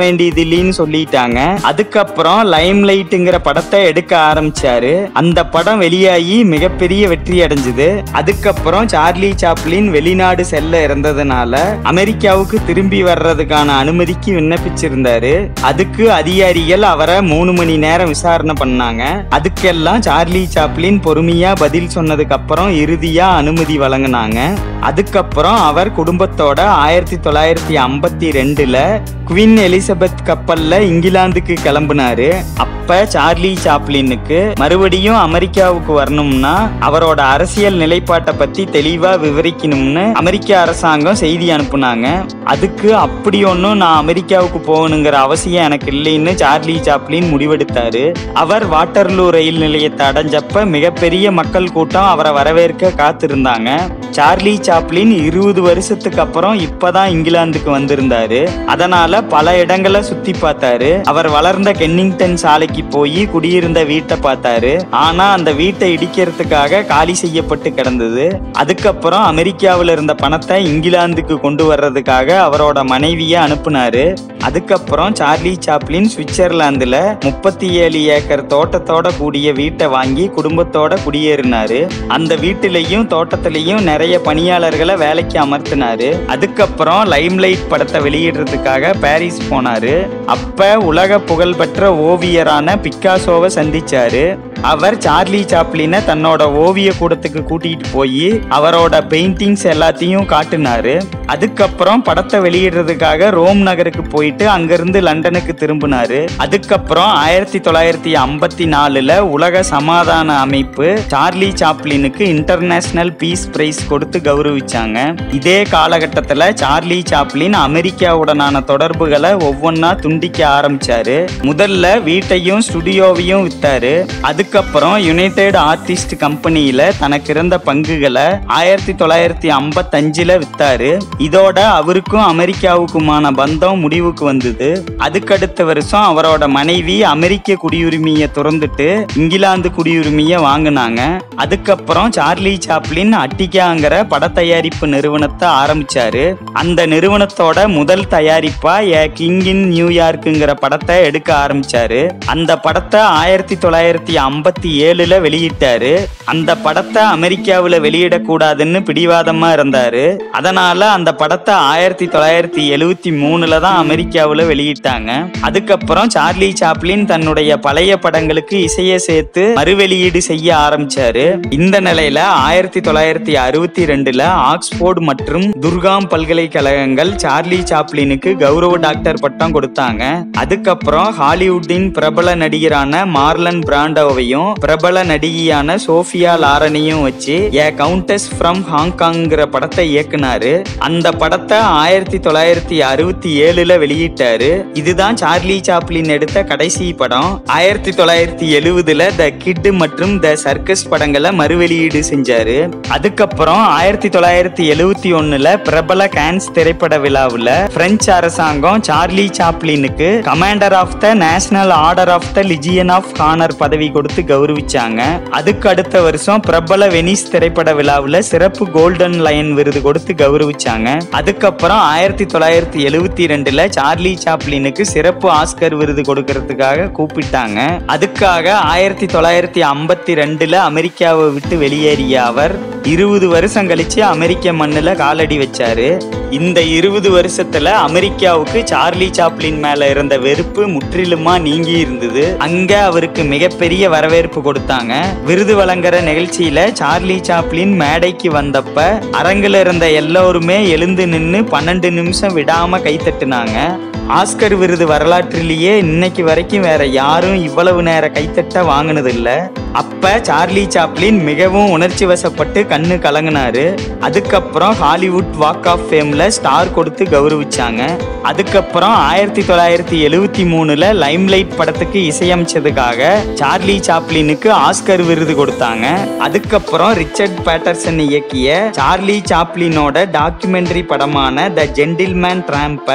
வேண்டியது இல்லைன்னு சொல்லிட்டாங்க அதுக்கப்புறம் லைம் லைட்டுங்கிற படத்தை எடுக்க ஆரம்பிச்சாரு அந்த படம் வெளியாகி மிகப்பெரிய வெற்றி அடைஞ்சது அதுக்கப்புறம் சார்லி சாப்ளின் வெளிநாடு செல்ல இருந்ததுனால அமெரிக்காவுக்கு திரும்பி வர்றதுக்கான அனுமதிக்கு விண்ணப்பிச்சிருந்தாரு அதுக்கு அதிகாரிகள் அவரை மூணு மணி நேரம் விசாரணை பண்ணாங்க அதுக்கெல்லாம் சார்லி சாப்ளின் பொறுமையா பதில் சொன்னதுக்கு அப்புறம் இறுதியா அனுமதி வழங்கினாங்க அதுக்கப்புறம் அவர் குடும்பத்தோட ஆயிரத்தி தொள்ளாயிரத்தி ஐம்பத்தி ரெண்டுல குவீன் எலிசபெத் கப்பல்ல இங்கிலாந்துக்கு கிளம்புனாரு அப்ப சார்லி சாப்ளினுக்கு மறுபடியும் அமெரிக்காவுக்கு வரணும்னா அவரோட அரசியல் நிலைப்பாட்டை பத்தி தெளிவா விவரிக்கணும்னு அமெரிக்க அரசாங்கம் செய்தி அனுப்புனாங்க அதுக்கு அப்படி ஒன்றும் நான் அமெரிக்காவுக்கு போகணுங்கிற அவசியம் எனக்கு இல்லைன்னு சார்லி சாப்ளின் முடிவெடுத்தாரு அவர் வாட்டர்லூ ரயில் நிலையத்தை அடைஞ்சப்ப மிகப்பெரிய மக்கள் கூட்டம் அவரை வரவேற்க காத்திருந்தாங்க சார்லி சாப்ளின் இருபது வருஷத்துக்கு அப்புறம் இப்பதான் இங்கிலாந்துக்கு வந்திருந்தாரு அதனால பல இடங்களை சுத்தி பார்த்தாரு அவர் வளர்ந்த கென்னிங்டன் சாலைக்கு போய் குடியிருந்த வீட்டை பார்த்தாரு ஆனா அந்த வீட்டை இடிக்கிறதுக்காக காலி செய்யப்பட்டு கிடந்தது அதுக்கப்புறம் அமெரிக்காவில் இருந்த பணத்தை இங்கிலாந்துக்கு கொண்டு வர்றதுக்காக அவரோட மனைவியை அனுப்புனாரு அதுக்கப்புறம் சார்லி சாப்ளின் சுவிட்சர்லாந்துல முப்பத்தி ஏழு ஏக்கர் தோட்டத்தோட கூடிய வீட்டை வாங்கி குடும்பத்தோட குடியேறினாரு அந்த வீட்டிலையும் தோட்டத்திலையும் நிறைய பணியாளர்களை வேலைக்கு அமர்த்தினாரு அதுக்கப்புறம் லைம்லைட் படத்தை வெளியிடுறதுக்காக பாரிஸ் போனாரு அப்ப உலக புகழ்பெற்ற ஓவியரான பிக்காசோவை சந்திச்சாரு அவர் சார்லி சாப்ளினை தன்னோட ஓவிய கூடத்துக்கு கூட்டிட்டு போய் அவரோட பெயிண்டிங்ஸ் எல்லாத்தையும் காட்டினாரு அதுக்கப்புறம் படத்தை வெளியிடுறதுக்காக ரோம் நகருக்கு போயிட்டு அங்கிருந்து லண்டனுக்கு திரும்பினாரு அதுக்கப்புறம் ஆயிரத்தி தொள்ளாயிரத்தி ஐம்பத்தி நாலுல உலக சமாதான அமைப்பு சார்லி சாப்ளினுக்கு இன்டர்நேஷனல் பீஸ் பிரைஸ் கொடுத்து கௌரவிச்சாங்க இதே காலகட்டத்துல சார்லி சாப்ளின் அமெரிக்காவுடனான தொடர்புகளை ஒவ்வொன்றா துண்டிக்க ஆரம்பிச்சாரு முதல்ல வீட்டையும் ஸ்டுடியோவையும் வித்தாரு அதுக்கப்புறம் யுனைடெட் ஆர்டிஸ்ட் கம்பெனியில தனக்கு இருந்த பங்குகளை ஆயிரத்தி தொள்ளாயிரத்தி ஐம்பத்தஞ்சுல வித்தாரு இதோட அவருக்கும் அமெரிக்காவுக்குமான பந்தம் முடிவுக்கு வந்தது அதுக்கடுத்த வருஷம் அவரோட மனைவி அமெரிக்க குடியுரிமையை துறந்துட்டு இங்கிலாந்து குடியுரிமையை வாங்கினாங்க அதுக்கப்புறம் சார்லி சாப்ளின் அட்டிகாங்கிற பட தயாரிப்பு நிறுவனத்தை ஆரம்பிச்சாரு அந்த நிறுவனத்தோட முதல் தயாரிப்பா ஏ கிங் இன் நியூயார்க்குங்கிற படத்தை எடுக்க ஆரம்பிச்சாரு அந்த படத்தை ஆயிரத்தி தொள்ளாயிரத்தி ஐம்பத்தி ஏழுல வெளியிட்டாரு அந்த படத்தை அமெரிக்காவுல வெளியிடக்கூடாதுன்னு பிடிவாதமா இருந்தாரு அதனால அந்த படத்தை ஆயிரத்தி தொள்ளாயிரத்தி எழுவத்தி மூணுல தான் அமெரிக்காவுல வெளியிட்டாங்க அதுக்கப்புறம் சார்லி சாப்ளின் தன்னுடைய பழைய படங்களுக்கு இசையை சேர்த்து மறுவெளியீடு செய்ய ஆரம்பிச்சாரு இந்த நிலையில ஆயிரத்தி தொள்ளாயிரத்தி அறுபத்தி ரெண்டுல ஆக்ஸ்போர்ட் மற்றும் துர்காம் பல்கலைக்கழகங்கள் சார்லி சாப்ளினுக்கு கௌரவ டாக்டர் பட்டம் கொடுத்தாங்க அதுக்கப்புறம் ஹாலிவுட்டின் பிரபல நடிகரான மார்லன் பிராண்டோவையும் பிரபல நடிகையான சோஃபியா லாரனையும் வச்சு ஏ கவுண்டஸ் ஃப்ரம் ஹாங்காங்கிற படத்தை இயக்குனாரு அந்த படத்தை ஆயிரத்தி தொள்ளாயிரத்தி அறுபத்தி ஏழுல வெளியிட்டாரு இதுதான் சார்லி சாப்ளின் எடுத்த கடைசி படம் ஆயிரத்தி தொள்ளாயிரத்தி எழுவதுல த கிட் மற்றும் த சர்க்கஸ் படங்களை மறுவெளியீடு செஞ்சாரு அதுக்கப்புறம் ஆயிரத்தி தொள்ளாயிரத்தி எழுவத்தி ஒண்ணுல பிரபல கான்ஸ் திரைப்பட விழாவுல பிரெஞ்சு அரசாங்கம் சார்லி சாப்ளினுக்கு commander of the national order of the legion of honour பதவி கொடுத்து கௌரவிச்சாங்க அதுக்கு அடுத்த வருஷம் பிரபல வெனிஸ் திரைப்பட விழாவுல சிறப்பு கோல்டன் லயன் விருது கொடுத்து கௌரவிச்சாங்க அதுக்கப்புறம் ஆயிரத்தி தொள்ளாயிரத்தி எழுவத்தி ரெண்டுல சார்லி சாப்ளினுக்கு சிறப்பு ஆஸ்கர் விருது கொடுக்கறதுக்காக கூப்பிட்டாங்க அதுக்காக ஆயிரத்தி தொள்ளாயிரத்தி ஐம்பத்தி ரெண்டுல அமெரிக்காவை விட்டு வெளியேறிய அவர் இருபது வருஷம் கழிச்சு அமெரிக்க மண்ணுல காலடி வச்சாரு இந்த இருபது வருஷத்துல அமெரிக்காவுக்கு சார்லி சாப்ளின் மேல இருந்த வெறுப்பு முற்றிலுமா நீங்கி இருந்தது அங்க அவருக்கு மிகப்பெரிய வரவேற்பு கொடுத்தாங்க விருது வழங்குற நிகழ்ச்சியில சார்லி சாப்ளின் மேடைக்கு வந்தப்ப அரங்குல இருந்த எல்லோருமே எழுந்து நின்னு பன்னெண்டு நிமிஷம் விடாம கைத்தட்டுனாங்க ஆஸ்கர் விருது வரலாற்றிலேயே இன்னைக்கு வரைக்கும் வேற யாரும் இவ்வளவு நேர கைத்தட்ட வாங்கினது இல்ல அப்ப சார்லி சாப்ளின் மிகவும் உணர்ச்சி வசப்பட்டு கண்ணு கலங்கினாரு அதுக்கப்புறம் ஹாலிவுட் வாக் ஆஃப் ஃபேம்ல ஸ்டார் கொடுத்து கௌரவிச்சாங்க அதுக்கப்புறம் ஆயிரத்தி தொள்ளாயிரத்தி எழுவத்தி மூணுல லைம்லைட் படத்துக்கு இசையமைச்சதுக்காக சார்லி சாப்ளினுக்கு ஆஸ்கர் விருது கொடுத்தாங்க அதுக்கப்புறம் ரிச்சர்ட் பேட்டர்சன் இயக்கிய சார்லி சாப்ளினோட டாக்குமெண்ட்ரி படமான த ஜென்டில்மேன் ட்ராம்ப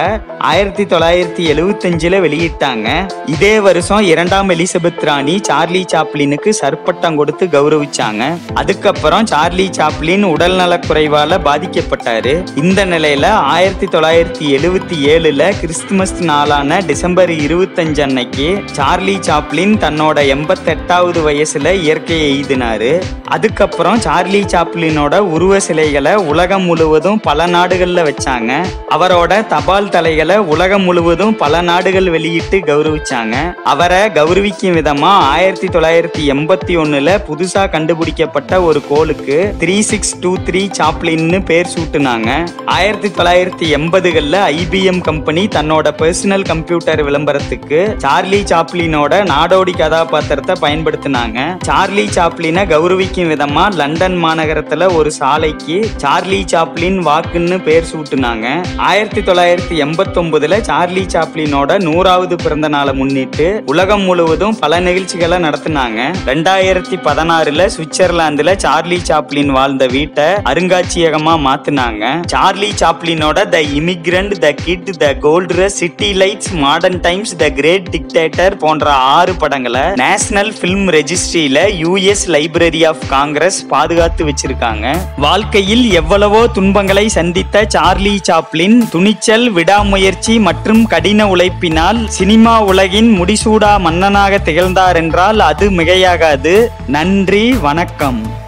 ஆயிரத்தி தொள்ளாயிரத்தி எழுவத்தஞ்சுல வெளியிட்டாங்க இதே வருஷம் இரண்டாம் எலிசபெத் ராணி சார்லி சாப்ளினுக்கு சற்பட்டம் கொடுத்து கௌரவிச்சாங்க அதுக்கப்புறம் சார்லி சாப்ளின் உடல்நலக் குறைவால பாதிக்கப்பட்டாரு இந்த நிலையில ஆயிரத்தி தொள்ளாயிரத்தி எழுவத்தி ஏழுல கிறிஸ்துமஸ் நாளான டிசம்பர் இருபத்தஞ்சு அன்னைக்கு சார்லி சாப்ளின் தன்னோட எண்பத்தெட்டாவது வயசுல இயற்கையை எய்தினாரு அதுக்கப்புறம் சார்லி சாப்ளினோட உருவ சிலைகளை உலகம் முழுவதும் பல நாடுகள்ல வச்சாங்க அவரோட தபால் தலைகளை உலகம் முழுவதும் பல நாடுகள் வெளியிட்டு கௌரவிச்சாங்க அவரை கௌரவிக்கும் விதமா ஆயிரத்தி தொள்ளாயிரத்தி எண்பத்தி ஒண்ணுல புதுசா கண்டுபிடிக்கப்பட்ட ஒரு கோளுக்கு த்ரீ சிக்ஸ் டூ த்ரீ சாப்ளின்னு பேர் சூட்டுனாங்க ஆயிரத்தி தொள்ளாயிரத்தி எண்பதுகள்ல ஐபிஎம் கம்பெனி தன்னோட பர்சனல் கம்ப்யூட்டர் விளம்பரத்துக்கு சார்லி சாப்ளினோட நாடோடி கதாபாத்திரத்தை பயன்படுத்தினாங்க சார்லி சாப்ளினை கௌரவிக்கும் விதமா லண்டன் மாநகரத்துல ஒரு சாலைக்கு சார்லி சாப்ளின் வாக்குன்னு பேர் சூட்டுனாங்க ஆயிரத்தி தொள்ளாயிரத்தி எண்பத்தி ஒன்பதுல சார்லி சாப்ளினோட நூறாவது பிறந்த நாளை முன்னிட்டு உலகம் முழுவதும் பல நிகழ்ச்சிகளை நடத்தினாங்க ரெண்டாயிரத்தி பதினாறுல சுவிட்சர்லாந்துல சார்லி சாப்ளின் வாழ்ந்த வீட்டை அருங்காட்சியகமா மாத்துனாங்க சார்லி சாப்ளினோட the immigrant the kid the gold city lights modern times the great dictator போன்ற ஆறு படங்களை நேஷனல் பிலிம் ரெஜிஸ்ட்ரியில யுஎஸ் லைப்ரரி ஆஃப் காங்கிரஸ் பாதுகாத்து வச்சிருக்காங்க வாழ்க்கையில் எவ்வளவோ துன்பங்களை சந்தித்த சார்லி சாப்ளின் துணிச்சல் விடாமுயற்சி மற்றும் கடின உழைப்பினால் சினிமா உலகின் முடிசூடா மன்னனாக திகழ்ந்தார் என்றால் அது மிகையாகாது நன்றி வணக்கம்